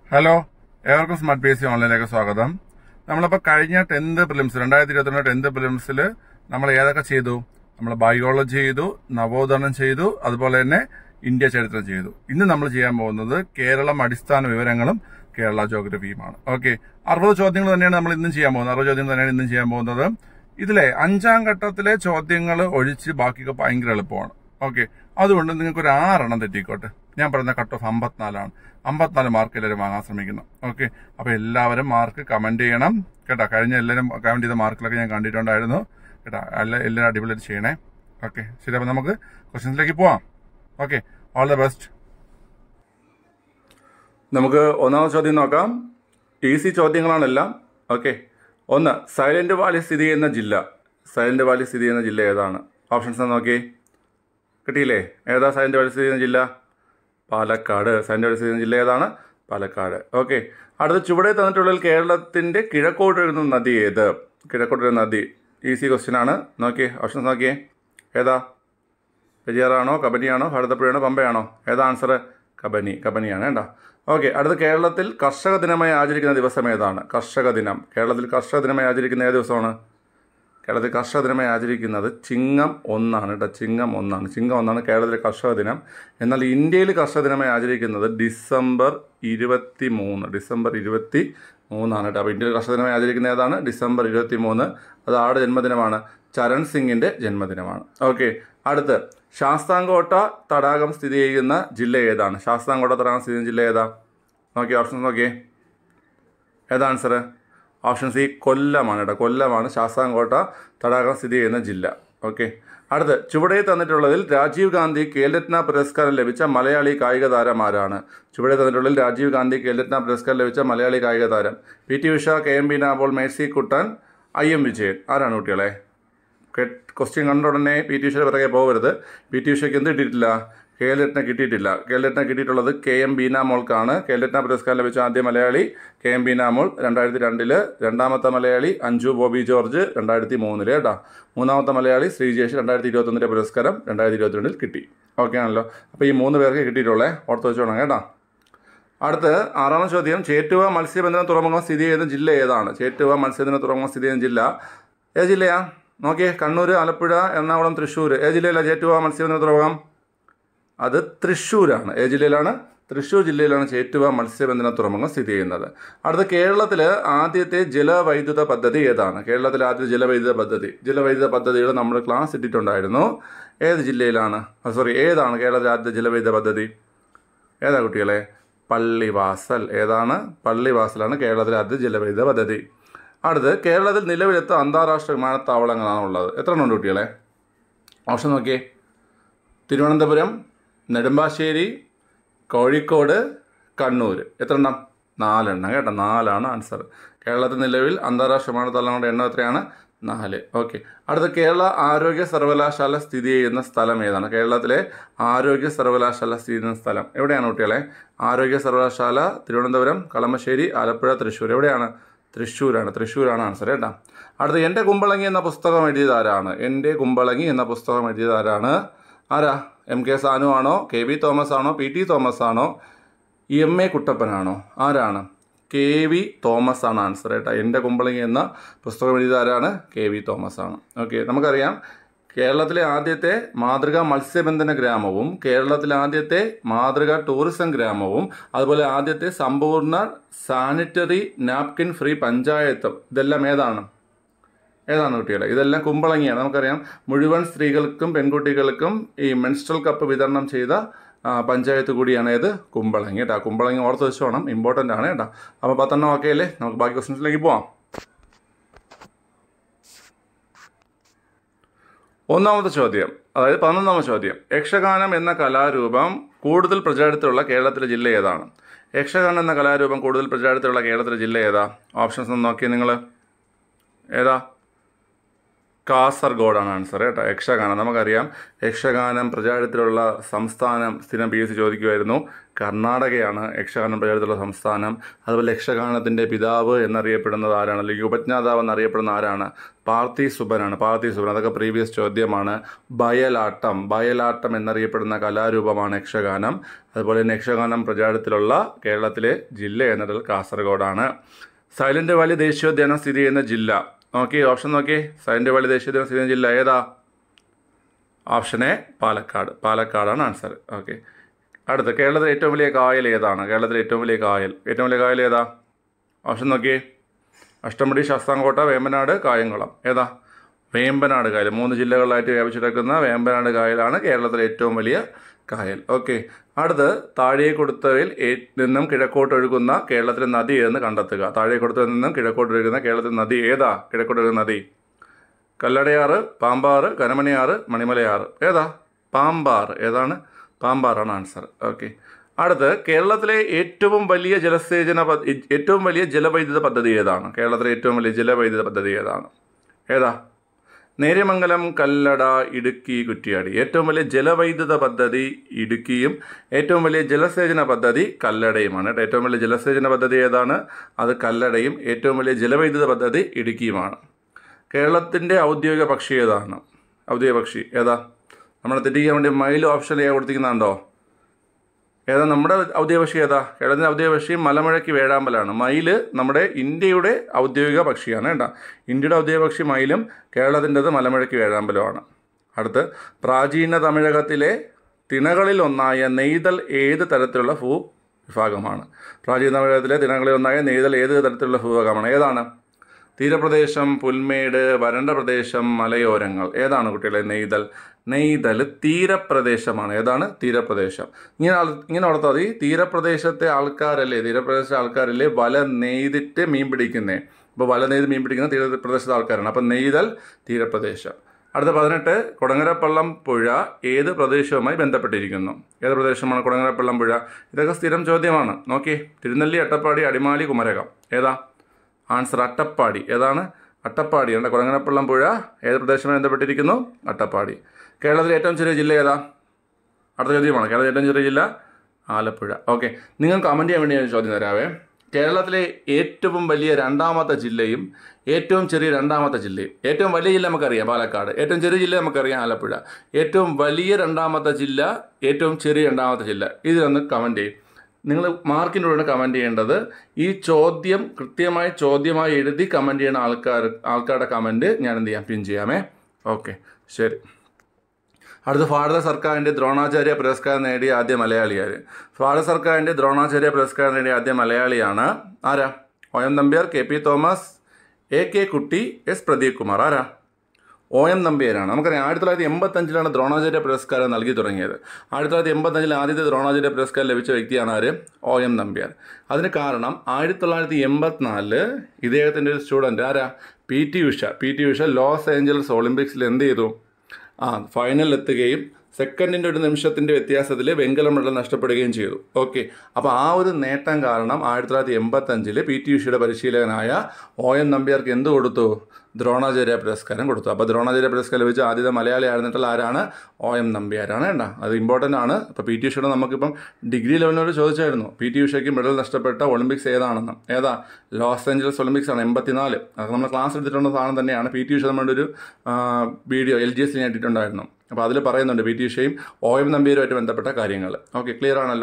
Hello ഏവർക്കും smart P S C ഓൺലൈനിലേക്ക് സ്വാഗതം നമ്മളിപ്പോൾ കഴിഞ്ഞ ടെൻത്ത് പ്രിലിംസ് രണ്ടായിരത്തി ഇരുപത്തിരണ്ട് ടെൻത്ത് പ്രിലിംസിൽ നമ്മൾ ഏതൊക്കെ ചെയ്തു നമ്മൾ ബയോളജി ചെയ്തു നവോധനം ചെയ്തു അതുപോലെ തന്നെ ഇന്ത്യ ചരിത്രം ചെയ്തു ഇന്ന് നമ്മൾ ചെയ്യാൻ പോകുന്നത് കേരളം അടിസ്ഥാന വിവരങ്ങളും കേരള ജോഗ്രഫിയുമാണ് ഓക്കെ അറുപത് ചോദ്യങ്ങൾ തന്നെയാണ് നമ്മൾ ഇന്നും ചെയ്യാൻ പോകുന്നത് അറുപത് ചോദ്യങ്ങൾ തന്നെയാണ് ഇന്നും ചെയ്യാൻ പോകുന്നത് ഇതിലെ അഞ്ചാം ഘട്ടത്തിലെ ചോദ്യങ്ങൾ ഒഴിച്ച് ബാക്കിയൊക്കെ ഭയങ്കര എളുപ്പമാണ് ഓക്കെ അതുകൊണ്ട് നിങ്ങൾക്ക് ഒരു ആറെണ്ണം തെറ്റിക്കോട്ടെ ഞാൻ പറയുന്ന കട്ട് ഓഫ് അമ്പത്തിനാലാണ് അമ്പത്തിനാല് മാർക്ക് എല്ലാവരും വാങ്ങാൻ ശ്രമിക്കണം ഓക്കെ അപ്പൊ എല്ലാവരും മാർക്ക് കമന്റ് ചെയ്യണം കേട്ടോ കഴിഞ്ഞ എല്ലാവരും കമന്റ് ചെയ്ത മാർക്കിലൊക്കെ ഞാൻ കണ്ടിട്ടുണ്ടായിരുന്നു കേട്ടോ എല്ലാ എല്ലാവരും അടിപൊളിയായിട്ട് ചെയ്യണേ ഓക്കെ ശരി അപ്പൊ നമുക്ക് ക്വസ്റ്റ്യൻസിലേക്ക് പോവാം ഓക്കെ ഓൾ ദ ബെസ്റ്റ് നമുക്ക് ഒന്നാമത്തെ ചോദ്യം നോക്കാം ഈസി ചോദ്യങ്ങളാണെല്ലാം ഓക്കെ ഒന്ന് സൈലന്റ് വാലി സ്ഥിതി ചെയ്യുന്ന ജില്ല സൈലന്റ് വാലി സ്ഥിതി ചെയ്യുന്ന ജില്ല ഏതാണ് ഓപ്ഷൻസ് നോക്കി കിട്ടിയില്ലേ ഏതാ സൈലന്റ് വാലി സ്ഥിതി ചെയ്യുന്ന ജില്ല പാലക്കാട് സൈലന്റ് വാലി സ്ഥിതി ചെയ്യുന്ന ജില്ല ഏതാണ് പാലക്കാട് ഓക്കെ അടുത്ത ചുവടെ തന്നിട്ടുള്ളിൽ കേരളത്തിന്റെ കിഴക്കോട്ട് വരുന്ന നദി ഏത് കിഴക്കോട്ട് വരുന്ന നദി ഈസി ക്വസ്റ്റ്യൻ ആണ് നോക്കിയേ ഓപ്ഷൻസ് നോക്കിയേ ഏതാ പെരിയാറാണോ കബനിയാണോ ഭാരതപ്പുഴയാണോ പമ്പയാണോ ഏതാ ആൻസർ കബനി കബനിയാണ് കേട്ടോ ഓക്കെ അടുത്ത കേരളത്തിൽ കർഷക ദിനമായി ആചരിക്കുന്ന ദിവസം ഏതാണ് കർഷക ദിനം കേരളത്തിൽ കർഷക ദിനമായി ആചരിക്കുന്ന ഏത് ദിവസമാണ് കേരളത്തിൽ കർഷക ദിനമായി ആചരിക്കുന്നത് ചിങ്ങം ഒന്നാണ് കേട്ടോ ചിങ്ങം ഒന്നാണ് ചിങ്ങം ഒന്നാണ് കേരളത്തിലെ കർഷക ദിനം എന്നാൽ ഇന്ത്യയിൽ കർഷക ദിനമായി ആചരിക്കുന്നത് ഡിസംബർ ഇരുപത്തി മൂന്ന് ഡിസംബർ ഇരുപത്തി മൂന്നാണ് കേട്ടോ അപ്പോൾ ഇന്ത്യയിൽ കർഷക ദിനമായി ആചരിക്കുന്ന ഏതാണ് ഡിസംബർ ഇരുപത്തി മൂന്ന് അത് ആരുടെ ജന്മദിനമാണ് ചരൺ സിംഗിൻ്റെ ജന്മദിനമാണ് ഓക്കെ അടുത്ത് ശാസ്താംകോട്ട തടാകം സ്ഥിതി ചെയ്യുന്ന ജില്ല ഏതാണ് ശാസ്താംകോട്ട തടാകം സ്ഥിതി ചെയ്യുന്ന ജില്ല ഏതാ നോക്കിയേ ഓപ്ഷൻസ് നോക്കിയേ ഏതാ ആൻസർ ഓപ്ഷൻ സി കൊല്ലമാണ് കേട്ടോ കൊല്ലമാണ് ശാസ്താംകോട്ട തടാകം സ്ഥിതി ചെയ്യുന്ന ജില്ല ഓക്കെ അടുത്ത് ചുവടെ തന്നിട്ടുള്ളതിൽ രാജീവ് ഗാന്ധി ഖേൽരത്ന പുരസ്കാരം ലഭിച്ച മലയാളി കായിക താരം ആരാണ് ചുവടെ തന്നിട്ടുള്ളതിൽ രാജീവ് ഗാന്ധി ഖേൽരത്ന പുരസ്കാരം ലഭിച്ച മലയാളി കായിക താരം P T Usha K M B നാബോൾ മേഴ്സി കുട്ടൻ ഐ എം വിജയൻ ആരാണ് കുട്ടികളെ ക്വസ്റ്റ്യൻ കണ്ട ഉടനെ പി ടി ഉഷയുടെ പിറകെ പോകരുത് പി ടി ഉഷയ്ക്ക് എന്ത് കിട്ടിയിട്ടില്ല കേരളരത്ന കിട്ടിയിട്ടില്ല കേരളരത്ന കിട്ടിയിട്ടുള്ളത് കെ എം ബീനാമോൾക്കാണ് കേരളരത്ന പുരസ്കാരം ലഭിച്ച ആദ്യ മലയാളി കെ എം ബീനാമോൾ രണ്ടായിരത്തി രണ്ടില് രണ്ടാമത്തെ മലയാളി അഞ്ജു ബോബി ജോർജ് രണ്ടായിരത്തി മൂന്നില് കേട്ടോ മൂന്നാമത്തെ മലയാളി ശ്രീജേഷ് രണ്ടായിരത്തി ഇരുപത്തൊന്നിലെ പുരസ്കാരം രണ്ടായിരത്തി ഇരുപത്തിരണ്ടിൽ കിട്ടി ഓക്കെ ആണല്ലോ അപ്പോൾ ഈ മൂന്ന് പേർക്ക് കിട്ടിയിട്ടുള്ളേ ഓർത്ത് വെച്ചോണം കേട്ടോ അടുത്ത് ആറാമത്തെ ചോദ്യം ചേറ്റുവ മത്സ്യബന്ധന തുറമുഖം സ്ഥിതി ചെയ്യുന്ന ജില്ല ഏതാണ് ചേറ്റുവ മത്സ്യബന്ധന തുറമുഖം സ്ഥിതി ചെയ്യുന്ന ജില്ല ഏത് ജില്ലയാ നോക്കിയേ കണ്ണൂർ ആലപ്പുഴ എറണാകുളം തൃശ്ശൂർ ഏത് ജില്ലയിലാണ് ചേറ്റുവ മത്സ്യബന്ധന തുറമുഖം അത് തൃശ്ശൂരാണ് ഏത് ജില്ലയിലാണ് തൃശ്ശൂർ ജില്ലയിലാണ് ചേറ്റുവ മത്സ്യബന്ധന തുറമുഖം സ്ഥിതി ചെയ്യുന്നത് അടുത്ത കേരളത്തിൽ ആദ്യത്തെ ജലവൈദ്യുത പദ്ധതി ഏതാണ് കേരളത്തിലെ ആദ്യത്തെ ജലവൈദ്യുത പദ്ധതി ജലവൈദ്യുത പദ്ധതികൾ നമ്മൾ ക്ലാസ് ഇട്ടിട്ടുണ്ടായിരുന്നു ഏത് ജില്ലയിലാണ് സോറി ഏതാണ് കേരളത്തിലെ ആദ്യത്തെ ജലവൈദ്യുത പദ്ധതി ഏതാ കുട്ടികളെ പള്ളിവാസൽ ഏതാണ് പള്ളിവാസലാണ് കേരളത്തിലെ ആദ്യത്തെ ജലവൈദ്യുത പദ്ധതി അടുത്ത് കേരളത്തിൽ നിലവിലെത്ത അന്താരാഷ്ട്ര വിമാനത്താവളങ്ങളാണ് ഉള്ളത് എത്ര എണ്ണം ഉണ്ട് കുട്ടികളെ ഓപ്ഷൻ നോക്കിയേ തിരുവനന്തപുരം നെടുമ്പാശ്ശേരി കോഴിക്കോട് കണ്ണൂർ എത്ര എണ്ണം നാലെണ്ണം കേട്ടോ നാലാണ് ആൻസർ കേരളത്തിൽ നിലവിൽ അന്താരാഷ്ട്ര വിമാനത്താവളങ്ങളുടെ എണ്ണം എത്രയാണ് നാല് ഓക്കെ അടുത്ത കേരള ആരോഗ്യ സർവകലാശാല സ്ഥിതി ചെയ്യുന്ന സ്ഥലം ഏതാണ് കേരളത്തിലെ ആരോഗ്യ സർവകലാശാല സ്ഥിതി ചെയ്യുന്ന സ്ഥലം എവിടെയാണ് കുട്ടികളെ ആരോഗ്യ സർവകലാശാല തിരുവനന്തപുരം കളമശ്ശേരി ആലപ്പുഴ തൃശ്ശൂർ എവിടെയാണ് തൃശ്ശൂരാണ് തൃശ്ശൂരാണ് ആൻസർ കേട്ടോ അടുത്ത എൻ്റെ കുമ്പളങ്ങി എന്ന പുസ്തകം എഴുതിയത് ആരാണ് എൻ്റെ കുമ്പളങ്ങി എന്ന പുസ്തകം എഴുതിയത് ആരാണ് ആരാ എം കെ സാനു ആണോ കെ വി തോമസ് ആണോ പി ടി തോമസ് ആണോ എം എ കുട്ടപ്പനാണോ ആരാണ് കെ വി തോമസ് ആണ് ആൻസർ കേട്ടോ എൻ്റെ കുമ്പളങ്ങി എന്ന പുസ്തകം എഴുതിയത് ആരാണ് കെ വി തോമസ് ആണ് ഓക്കെ നമുക്കറിയാം കേരളത്തിലെ ആദ്യത്തെ മാതൃകാ മത്സ്യബന്ധന ഗ്രാമവും കേരളത്തിലെ ആദ്യത്തെ മാതൃകാ ടൂറിസം ഗ്രാമവും അതുപോലെ ആദ്യത്തെ സമ്പൂർണ്ണ സാനിറ്ററി നാപ്കിൻ ഫ്രീ പഞ്ചായത്തും ഇതെല്ലാം ഏതാണ് ഏതാണ് കുട്ടികളെ ഇതെല്ലാം കുമ്പളങ്ങിയാണ് നമുക്കറിയാം മുഴുവൻ സ്ത്രീകൾക്കും പെൺകുട്ടികൾക്കും ഈ മെൻസ്ട്രൽ കപ്പ് വിതരണം ചെയ്ത ആ, പഞ്ചായത്ത് കൂടിയാണ് ഏത് കുമ്പളങ്ങി കേട്ടോ കുമ്പളങ്ങി ഓർത്ത് വെച്ചോണം ഇമ്പോർട്ടൻ്റ് ആണ് കേട്ടോ അപ്പോൾ പത്തെണ്ണം ഓക്കെ അല്ലേ നമുക്ക് ബാക്കി ക്വസ്റ്റൻസിലേക്ക് പോവാം ഒന്നാമത്തെ ചോദ്യം അതായത് പതിനൊന്നാമത്തെ ചോദ്യം യക്ഷഗാനം എന്ന കലാരൂപം കൂടുതൽ പ്രചാരത്തിലുള്ള കേരളത്തിലെ ജില്ല ഏതാണ് യക്ഷഗാനം എന്ന കലാരൂപം കൂടുതൽ പ്രചാരത്തിലുള്ള കേരളത്തിലെ ജില്ല ഏതാ ഓപ്ഷൻസ് ഒന്ന് നോക്കിയേ നിങ്ങൾ ഏതാ കാസർഗോഡാണ് ആൻസർ കേട്ടോ യക്ഷഗാനം നമുക്കറിയാം യക്ഷഗാനം പ്രചാരത്തിലുള്ള സംസ്ഥാനം സ്ഥിരം പി എസ് സി ചോദിക്കുമായിരുന്നു കർണാടകയാണ് യക്ഷഗാനം പ്രചാരത്തിലുള്ള സംസ്ഥാനം അതുപോലെ യക്ഷഗാനത്തിൻ്റെ പിതാവ് എന്നറിയപ്പെടുന്നത് ആരാണ് അല്ലെങ്കിൽ ഉപജ്ഞാതാവ് എന്നറിയപ്പെടുന്ന ആരാണ് പാർത്ഥി സുബനാണ് പാർത്ഥി സുബൻ അതൊക്കെ പ്രീവിയസ് ചോദ്യമാണ് ബയലാട്ടം ബയലാട്ടം എന്നറിയപ്പെടുന്ന കലാരൂപമാണ് യക്ഷഗാനം അതുപോലെ തന്നെ യക്ഷഗാനം പ്രചാരത്തിലുള്ള കേരളത്തിലെ ജില്ല എന്നത് കാസർഗോഡാണ് സൈലന്റ് വാലി ദേശീയോദ്യാനം സ്ഥിതി ചെയ്യുന്ന ജില്ല നോക്കി ഓപ്ഷൻ നോക്കി സൈലന്റ് വാലി ദേശീയോദ്യാനം സ്ഥിതി ചെയ്യുന്ന ജില്ല ഏതാ ഓപ്ഷൻ എ പാലക്കാട് പാലക്കാടാണ് ആൻസർ ഓക്കെ അടുത്ത് കേരളത്തിലെ ഏറ്റവും വലിയ കായൽ ഏതാണ് കേരളത്തിലെ ഏറ്റവും വലിയ കായൽ ഏറ്റവും വലിയ കായൽ ഏതാ ഓപ്ഷൻ നോക്കിയേ അഷ്ടമുടി ശാസ്താംകോട്ട വേമ്പനാട് കായംകുളം ഏതാ വേമ്പനാട് കായൽ മൂന്ന് ജില്ലകളിലായിട്ട് വ്യാപിച്ചിടക്കുന്ന വേമ്പനാട് കായലാണ് കേരളത്തിലെ ഏറ്റവും വലിയ കായൽ ഓക്കെ അടുത്ത് താഴെ കൊടുത്തവയിൽ ഏ- നിന്നും കിഴക്കോട്ട് ഒഴുകുന്ന കേരളത്തിലെ നദി ഏതെന്ന് കണ്ടെത്തുക താഴെ കൊടുത്തതിൽ നിന്നും കിഴക്കോട്ട് ഒഴുകുന്ന കേരളത്തിലെ നദി ഏതാ കിഴക്കോട്ട് ഒഴുകുന്ന നദി കല്ലടയാറ് പാമ്പാറ് കനമണിയാറ് മണിമലയാറ് ഏതാ പാമ്പാറ് ഏതാണ് പാമ്പാറാണ് ആൻസർ ഓക്കെ അടുത്ത് കേരളത്തിലെ ഏറ്റവും വലിയ ജലസേചന പദ്ധ ഏറ്റവും വലിയ ജലവൈദ്യുത പദ്ധതി ഏതാണ് കേരളത്തിലെ ഏറ്റവും വലിയ ജലവൈദ്യുത പദ്ധതി ഏതാണ് ഏതാ നേര്യമംഗലം കല്ലട ഇടുക്കി കുറ്റിയാടി ഏറ്റവും വലിയ ജലവൈദ്യുത പദ്ധതി ഇടുക്കിയും ഏറ്റവും വലിയ ജലസേചന പദ്ധതി കല്ലടയുമാണ് കേട്ടോ ഏറ്റവും വലിയ ജലസേചന പദ്ധതി ഏതാണ് അത് കല്ലടയും ഏറ്റവും വലിയ ജലവൈദ്യുത പദ്ധതി ഇടുക്കിയുമാണ് കേരളത്തിൻ്റെ ഔദ്യോഗിക പക്ഷി ഏതാണ് ഔദ്യോഗിക പക്ഷി ഏതാ നമ്മളെ തെറ്റിക്കാൻ വേണ്ടി മയിൽ ഓപ്ഷൻ ഏ കൊടുത്തിരിക്കുന്നുണ്ടോ ഏതാ നമ്മുടെ ഔദ്യോഗിക പക്ഷി ഏതാ കേരളത്തിൻ്റെ ഔദ്യോഗിക പക്ഷി മലമുഴക്കി വേഴാമ്പലാണ് മയിൽ നമ്മുടെ ഇന്ത്യയുടെ ഔദ്യോഗിക പക്ഷിയാണ് കേട്ടോ ഇന്ത്യയുടെ ഔദ്യോഗിക പക്ഷി മയിലും കേരളത്തിൻ്റെത് മലമുഴക്കി വേഴാമ്പലമാണ് അടുത്ത് പ്രാചീന തമിഴകത്തിലെ തിണകളിൽ ഒന്നായ നെയ്തൽ ഏത് തരത്തിലുള്ള ഭൂ വിഭാഗമാണ് പ്രാചീന തമിഴകത്തിലെ തിണകളിൽ ഒന്നായ നെയ്തൽ ഏത് തരത്തിലുള്ള ഭൂവിഭാഗമാണ് ഏതാണ് തീരപ്രദേശം പുൽമേട് വരണ്ട പ്രദേശം മലയോരങ്ങൾ ഏതാണ് കുട്ടികളെ നെയ്തൽ നെയ്തൽ തീരപ്രദേശമാണ് ഏതാണ് തീരപ്രദേശം ഇങ്ങനെ ആൾ ഇങ്ങനെ ഓർത്താൽ മതി തീരപ്രദേശത്തെ ആൾക്കാരല്ലേ തീരപ്രദേശത്തെ ആൾക്കാരല്ലേ വല നെയ്തിട്ട് മീൻ പിടിക്കുന്നേ അപ്പോൾ വല നെയ്ത് മീൻ പിടിക്കുന്ന തീരപ്രദേശത്തെ ആൾക്കാരാണ് അപ്പം നെയ്തൽ തീരപ്രദേശം അടുത്ത പതിനെട്ട് കൊടങ്ങരപ്പള്ളം പുഴ ഏത് പ്രദേശവുമായി ബന്ധപ്പെട്ടിരിക്കുന്നു ഏത് പ്രദേശമാണ് കൊടങ്ങരപ്പള്ളം പുഴ ഇതൊക്കെ സ്ഥിരം ചോദ്യമാണ് നോക്കി തിരുനെല്ലി അട്ടപ്പാടി അടിമാലി കുമരകം ഏതാ ആൻസർ അട്ടപ്പാടി ഏതാണ് അട്ടപ്പാടി ഉണ്ട് കുളങ്ങനപ്പള്ളം പുഴ ഏത് പ്രദേശവുമായി ബന്ധപ്പെട്ടിരിക്കുന്നു അട്ടപ്പാടി കേരളത്തിലെ ഏറ്റവും ചെറിയ ജില്ല ഏതാ അടുത്ത ചോദ്യമാണ് കേരളത്തിലെ ഏറ്റവും ചെറിയ ജില്ല ആലപ്പുഴ ഓക്കെ നിങ്ങൾ കമൻറ്റ് ചെയ്യാൻ വേണ്ടി ഞാൻ ഒരു ചോദ്യം തരാവേ കേരളത്തിലെ ഏറ്റവും വലിയ രണ്ടാമത്തെ ജില്ലയും ഏറ്റവും ചെറിയ രണ്ടാമത്തെ ജില്ലയും ഏറ്റവും വലിയ ജില്ല നമുക്കറിയാം പാലക്കാട് ഏറ്റവും ചെറിയ ജില്ല നമുക്കറിയാം ആലപ്പുഴ ഏറ്റവും വലിയ രണ്ടാമത്തെ ജില്ല ഏറ്റവും ചെറിയ രണ്ടാമത്തെ ജില്ല ഇതിലൊന്ന് കമൻറ്റ് ചെയ്യും നിങ്ങൾ മാർക്കിൻ്റെ കൂടെ കമൻറ്റ് ചെയ്യേണ്ടത് ഈ ചോദ്യം കൃത്യമായി ചോദ്യമായി എഴുതി കമൻറ്റ് ചെയ്യുന്ന ആൾക്കാർ ആൾക്കാരുടെ കമൻറ്റ് ഞാൻ എന്ത് ചെയ്യാം പിൻ ചെയ്യാമേ ഓക്കെ ശരി അടുത്ത ഭാരത സർക്കാരിൻ്റെ ദ്രോണാചാര്യ പുരസ്കാരം നേടിയ ആദ്യ മലയാളിയാർ ഭാരത സർക്കാരിൻ്റെ ദ്രോണാചാര്യ പുരസ്കാരം നേടിയ ആദ്യ മലയാളിയാണ് ആരാ O M Nambiar K P Thomas A K Kutty S Pradeep Kumar ആരാ ഒ എം നമ്പ്യാരാണ് നമുക്കറിയാം ആയിരത്തി തൊള്ളായിരത്തി എൺപത്തഞ്ചിലാണ് ദ്രോണാചാര്യ പുരസ്കാരം നൽകി തുടങ്ങിയത് ആയിരത്തി തൊള്ളായിരത്തി എൺപത്തഞ്ചിൽ ആദ്യത്തെ ദ്രോണാചാര്യ പുരസ്കാരം ലഭിച്ച വ്യക്തിയാണ് ആര് ഒ എം നമ്പ്യാർ അതിന് കാരണം ആയിരത്തി തൊള്ളായിരത്തി എൺപത്തിനാലില് ഇദ്ദേഹത്തിൻ്റെ ഒരു സ്റ്റുഡൻറ്റ് ആരാ P T Usha P T Usha Los Angeles ഒളിമ്പിക്സിൽ എന്ത് ചെയ്തു ആ ഫൈനലിൽ എത്തുകയും സെക്കൻഡിൻ്റെ ഒരു നിമിഷത്തിൻ്റെ വ്യത്യാസത്തിൽ വെങ്കല മെഡൽ നഷ്ടപ്പെടുകയും ചെയ്തു ഓക്കെ അപ്പോൾ ആ ഒരു നേട്ടം കാരണം ആയിരത്തി തൊള്ളായിരത്തി എൺപത്തഞ്ചിൽ പി ടി ഉഷയുടെ പരിശീലകനായ ഒ എൻ നമ്പ്യാർക്ക് എന്ത് കൊടുത്തു ദ്രോണാചാര്യ പുരസ്കാരം കൊടുത്തു അപ്പോൾ ദ്രോണാചാര്യ പുരസ്കാരം ലഭിച്ച ആദ്യത്തെ മലയാളി ആയിരുന്നിട്ടുള്ള ആരാണ് ഒ എം നമ്പ്യാരാണ് വേണ്ട അത് ഇമ്പോർട്ടൻ്റ് ആണ് ഇപ്പോൾ പി ടി ഉഷയുടെ നമുക്കിപ്പം ഡിഗ്രി ലെവലിനോട് ചോദിച്ചായിരുന്നു പി ടി ഉഷയ്ക്ക് മെഡൽ നഷ്ടപ്പെട്ട ഒളിമ്പിക്സ് ഏതാണെന്ന് ഏതാ ലോസ് ഏഞ്ചലസ് ഒളിമ്പിക്സ് ആണ് എൺപത്തിനാല് അത് നമ്മൾ ക്ലാസ് എടുത്തിട്ടുള്ള സാധനം തന്നെയാണ് പി ടി ഉഷ നമ്മുടെ ഒരു വീഡിയോ എൽ ജി എസിൽ ഞാൻ ഇട്ടിട്ടുണ്ടായിരുന്നു അപ്പോൾ അതിൽ പറയുന്നുണ്ട് പി ടി ഉഷയും ഒ എം നമ്പീരുമായിട്ട് ബന്ധപ്പെട്ട കാര്യങ്ങൾ ഓക്കെ ക്ലിയർ ആണല്ലോ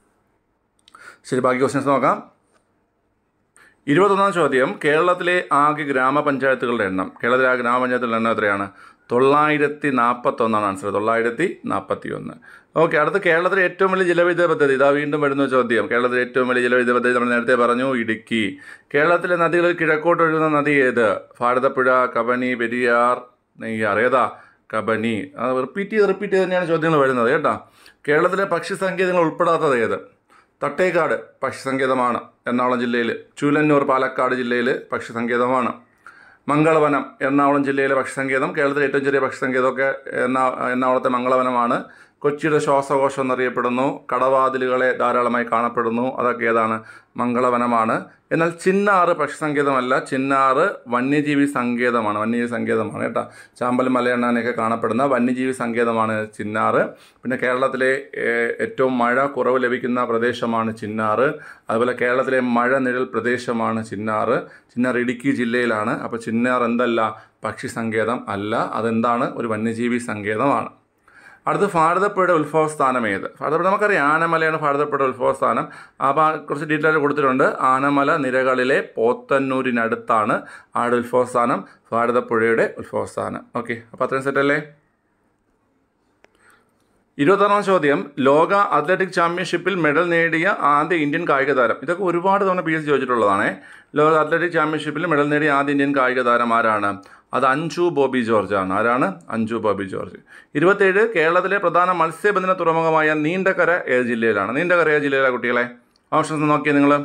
ശരി ബാക്കി ക്വസ്റ്റ്യൻസ് നോക്കാം ഇരുപത്തൊന്നാം ചോദ്യം കേരളത്തിലെ ആകെ ഗ്രാമപഞ്ചായത്തുകളുടെ എണ്ണം കേരളത്തിലെ ആ ഗ്രാമപഞ്ചായത്തുകളുടെ എണ്ണം എത്രയാണ് തൊള്ളായിരത്തി നാൽപ്പത്തൊന്നാണ് ആൻസർ തൊള്ളായിരത്തി നാൽപ്പത്തി ഒന്ന് ഓക്കെ അടുത്ത കേരളത്തിലെ ഏറ്റവും വലിയ ജലവൈദ്യുത പദ്ധതി ഇതാ വീണ്ടും വരുന്ന ചോദ്യം കേരളത്തിലെ ഏറ്റവും വലിയ ജലവൈദ്യുത പദ്ധതി നമ്മൾ നേരത്തെ പറഞ്ഞു ഇടുക്കി കേരളത്തിലെ നദികളിൽ കിഴക്കോട്ട് ഒഴുകുന്ന നദി ഏത് ഭാരതപ്പുഴ കബനി പെരിയാർ നെയ്യാർ ഏതാ കബനി അത് റിപ്പീറ്റ് ചെയ്ത് റിപ്പീറ്റ് ചെയ്ത് തന്നെയാണ് ചോദ്യങ്ങൾ വരുന്നത് കേട്ടോ കേരളത്തിലെ പക്ഷി സങ്കേതങ്ങൾ ഉൾപ്പെടാത്തത് ഏത് തട്ടേക്കാട് പക്ഷി സങ്കേതമാണ് എറണാകുളം ജില്ലയിൽ ചൂലന്നൂർ പാലക്കാട് ജില്ലയിൽ പക്ഷി സങ്കേതമാണ് മംഗളവനം എറണാകുളം ജില്ലയിലെ പക്ഷി സങ്കേതം കേരളത്തിലെ ഏറ്റവും ചെറിയ പക്ഷി സങ്കേതമൊക്കെ എറണാ എറണാകുളത്തെ മംഗളവനമാണ് കൊച്ചിയുടെ ശ്വാസകോശം എന്നറിയപ്പെടുന്നു കടവാതിലുകളെ ധാരാളമായി കാണപ്പെടുന്നു അതൊക്കെ ഏതാണ് മംഗളവനമാണ് എന്നാൽ ചിന്നാറ് പക്ഷി സങ്കേതമല്ല ചിന്നാറ് വന്യജീവി സങ്കേതമാണ് വന്യജീവി സങ്കേതമാണ് കേട്ടോ ചാമ്പൽ മലയണ്ണാനൊക്കെ കാണപ്പെടുന്ന വന്യജീവി സങ്കേതമാണ് ചിന്നാറ് പിന്നെ കേരളത്തിലെ ഏഹ്, ഏറ്റവും മഴ കുറവ് ലഭിക്കുന്ന പ്രദേശമാണ് ചിന്നാറ് അതുപോലെ കേരളത്തിലെ മഴ നിഴൽ പ്രദേശമാണ് ചിന്നാറ് ചിന്നാർ ഇടുക്കി ജില്ലയിലാണ് അപ്പോൾ ചിന്നാർ എന്തല്ല പക്ഷി സങ്കേതം അല്ല അതെന്താണ് ഒരു വന്യജീവി സങ്കേതമാണ് അടുത്ത് ഭാരതപ്പുഴയുടെ ഉത്ഭവസ്ഥാനം ഏത് ഭാരതപ്പുഴ നമുക്കറിയാം ആനമലയാണ് ഭാരതപ്പുഴയുടെ ഉത്ഭവസ്ഥാനം അപ്പോൾ കുറച്ച് ഡീറ്റെയിൽ ആയിട്ട് കൊടുത്തിട്ടുണ്ട് ആനമല നിരകളിലെ പോത്തന്നൂരിനടുത്താണ് ആടെ ഉത്ഭവസ്ഥാനം ഭാരതപ്പുഴയുടെ ഉത്ഭവസ്ഥാനം ഓക്കെ അപ്പോൾ അത്രയും സെറ്റല്ലേ ഇരുപത്താറാം ചോദ്യം ലോക അത്ലറ്റിക് ചാമ്പ്യൻഷിപ്പിൽ മെഡൽ നേടിയ ആദ്യ ഇന്ത്യൻ കായിക താരം ഇതൊക്കെ ഒരുപാട് തവണ പി എസ് ചോദിച്ചിട്ടുള്ളതാണ് ലോക അത്ലറ്റിക് ചാമ്പ്യൻഷിപ്പിൽ മെഡൽ നേടിയ ആദ്യ ഇന്ത്യൻ കായിക താരം ആരാണ് അത് അഞ്ജു ബോബി ജോർജ് ആണ് ആരാണ് അഞ്ജു ബോബി ജോർജ് ഇരുപത്തേഴ് കേരളത്തിലെ പ്രധാന മത്സ്യബന്ധന തുറമുഖമായ നീണ്ടകര ഏത് ജില്ലയിലാണ് നീണ്ടകര ഏത് ജില്ലയിലാണ് കുട്ടികളെ ഓപ്ഷൻസ് നോക്കിയേ നിങ്ങൾ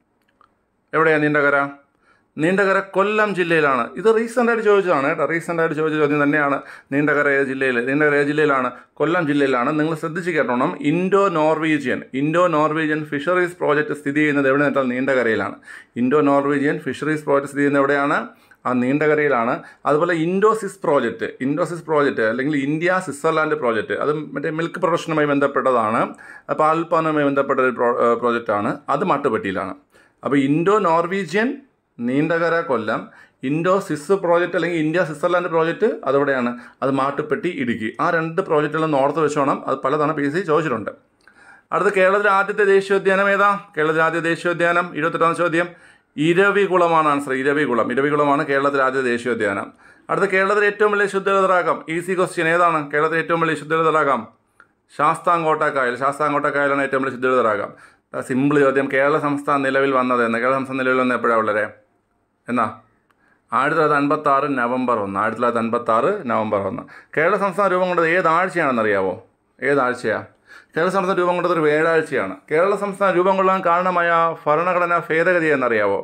എവിടെയാണ് നീണ്ടകര നീണ്ടകര കൊല്ലം ജില്ലയിലാണ് ഇത് റീസെൻ്റ് ആയിട്ട് ചോദിച്ചതാണ് കേട്ടോ റീസെൻ്റ് ആയിട്ട് ചോദിച്ച ചോദ്യം തന്നെയാണ് നീണ്ടകര ഏത് ജില്ലയിൽ നീണ്ടകര ഏത് ജില്ലയിലാണ് കൊല്ലം ജില്ലയിലാണ് നിങ്ങൾ ശ്രദ്ധിച്ച് കേട്ടോണം Indo Norwegian Indo Norwegian fisheries project സ്ഥിതി ചെയ്യുന്നത് എവിടെ വെച്ചാൽ നീണ്ടകരയിലാണ് ഇൻഡോ നോർവീജിയൻ ഫിഷറീസ് പ്രോജക്റ്റ് സ്ഥിതി ചെയ്യുന്നത് എവിടെയാണ് ആ നീണ്ടകരയിലാണ് അതുപോലെ ഇൻഡോസിസ് പ്രോജക്റ്റ് ഇൻഡോസിസ് പ്രോജക്റ്റ് അല്ലെങ്കിൽ ഇന്ത്യ സ്വിറ്റ്സർലാൻഡ് പ്രോജക്റ്റ് അത് മറ്റേ മിൽക്ക് പ്രൊഡക്ഷനുമായി ബന്ധപ്പെട്ടതാണ് പാൽപ്പാനുമായി ബന്ധപ്പെട്ട ഒരു പ്രോ പ്രോജക്റ്റാണ് അത് മാട്ടുപ്പെട്ടിയിലാണ് അപ്പോൾ Indo Norwegian Neendakara Kollam Indo Swiss project അല്ലെങ്കിൽ ഇന്ത്യ സ്വിറ്റ്സർലാൻഡ് പ്രോജക്റ്റ് അതെവിടെയാണ് അത് മാട്ടുപ്പെട്ടി ഇടുക്കി ആ രണ്ട് പ്രോജക്റ്റുകളും നോർത്ത് വെച്ചോണം അത് പലതവണ പി സി ചോദിച്ചിട്ടുണ്ട് അടുത്ത കേരളത്തിലെ ആദ്യത്തെ ദേശീയോദ്യാനം ഏതാ കേരളത്തിലെ ആദ്യ ദേശീയോദ്യാനം ഇരുപത്തെട്ടാം ചോദ്യം ഇരവികുളമാണ് ആൻസർ ഇരവികുളം ഇരവികുളമാണ് കേരളത്തിലെ ആദ്യ ദേശീയോദ്യാനം അടുത്ത കേരളത്തിലെ ഏറ്റവും വലിയ ശുദ്ധജലതടാകം ഈസി ക്വസ്റ്റ്യൻ ഏതാണ് കേരളത്തിലെ ഏറ്റവും വലിയ ശുദ്ധജലതടാകം ശാസ്താംകോട്ടക്കായൽ ശാസ്താംകോട്ടക്കായലാണ് ഏറ്റവും വലിയ ശുദ്ധജലതടാകം സിമ്പിൾ ചോദ്യം കേരള സംസ്ഥാനം നിലവിൽ വന്നത് എന്ന് കേരള സംസ്ഥാനം നിലവിൽ വന്നത് എപ്പോഴാണ് വളരെ എന്നാ ആയിരത്തി തൊള്ളായിരത്തി അൻപത്തി ആറ് നവംബർ ഒന്ന് ആയിരത്തി തൊള്ളായിരത്തി അൻപത്തി ആറ് നവംബർ ഒന്ന് കേരള സംസ്ഥാനം രൂപം കൊണ്ടത് ഏത് ആഴ്ചയാണെന്ന് അറിയാവോ ഏത് ആഴ്ചയാണ് കേരള സംസ്ഥാനം രൂപം കൊണ്ടത് ഒരു വേഴാഴ്ചയാണ് കേരള സംസ്ഥാനം രൂപം കൊള്ളാൻ കാരണമായ ഭരണഘടനാ ഭേദഗതി എന്നറിയാവോ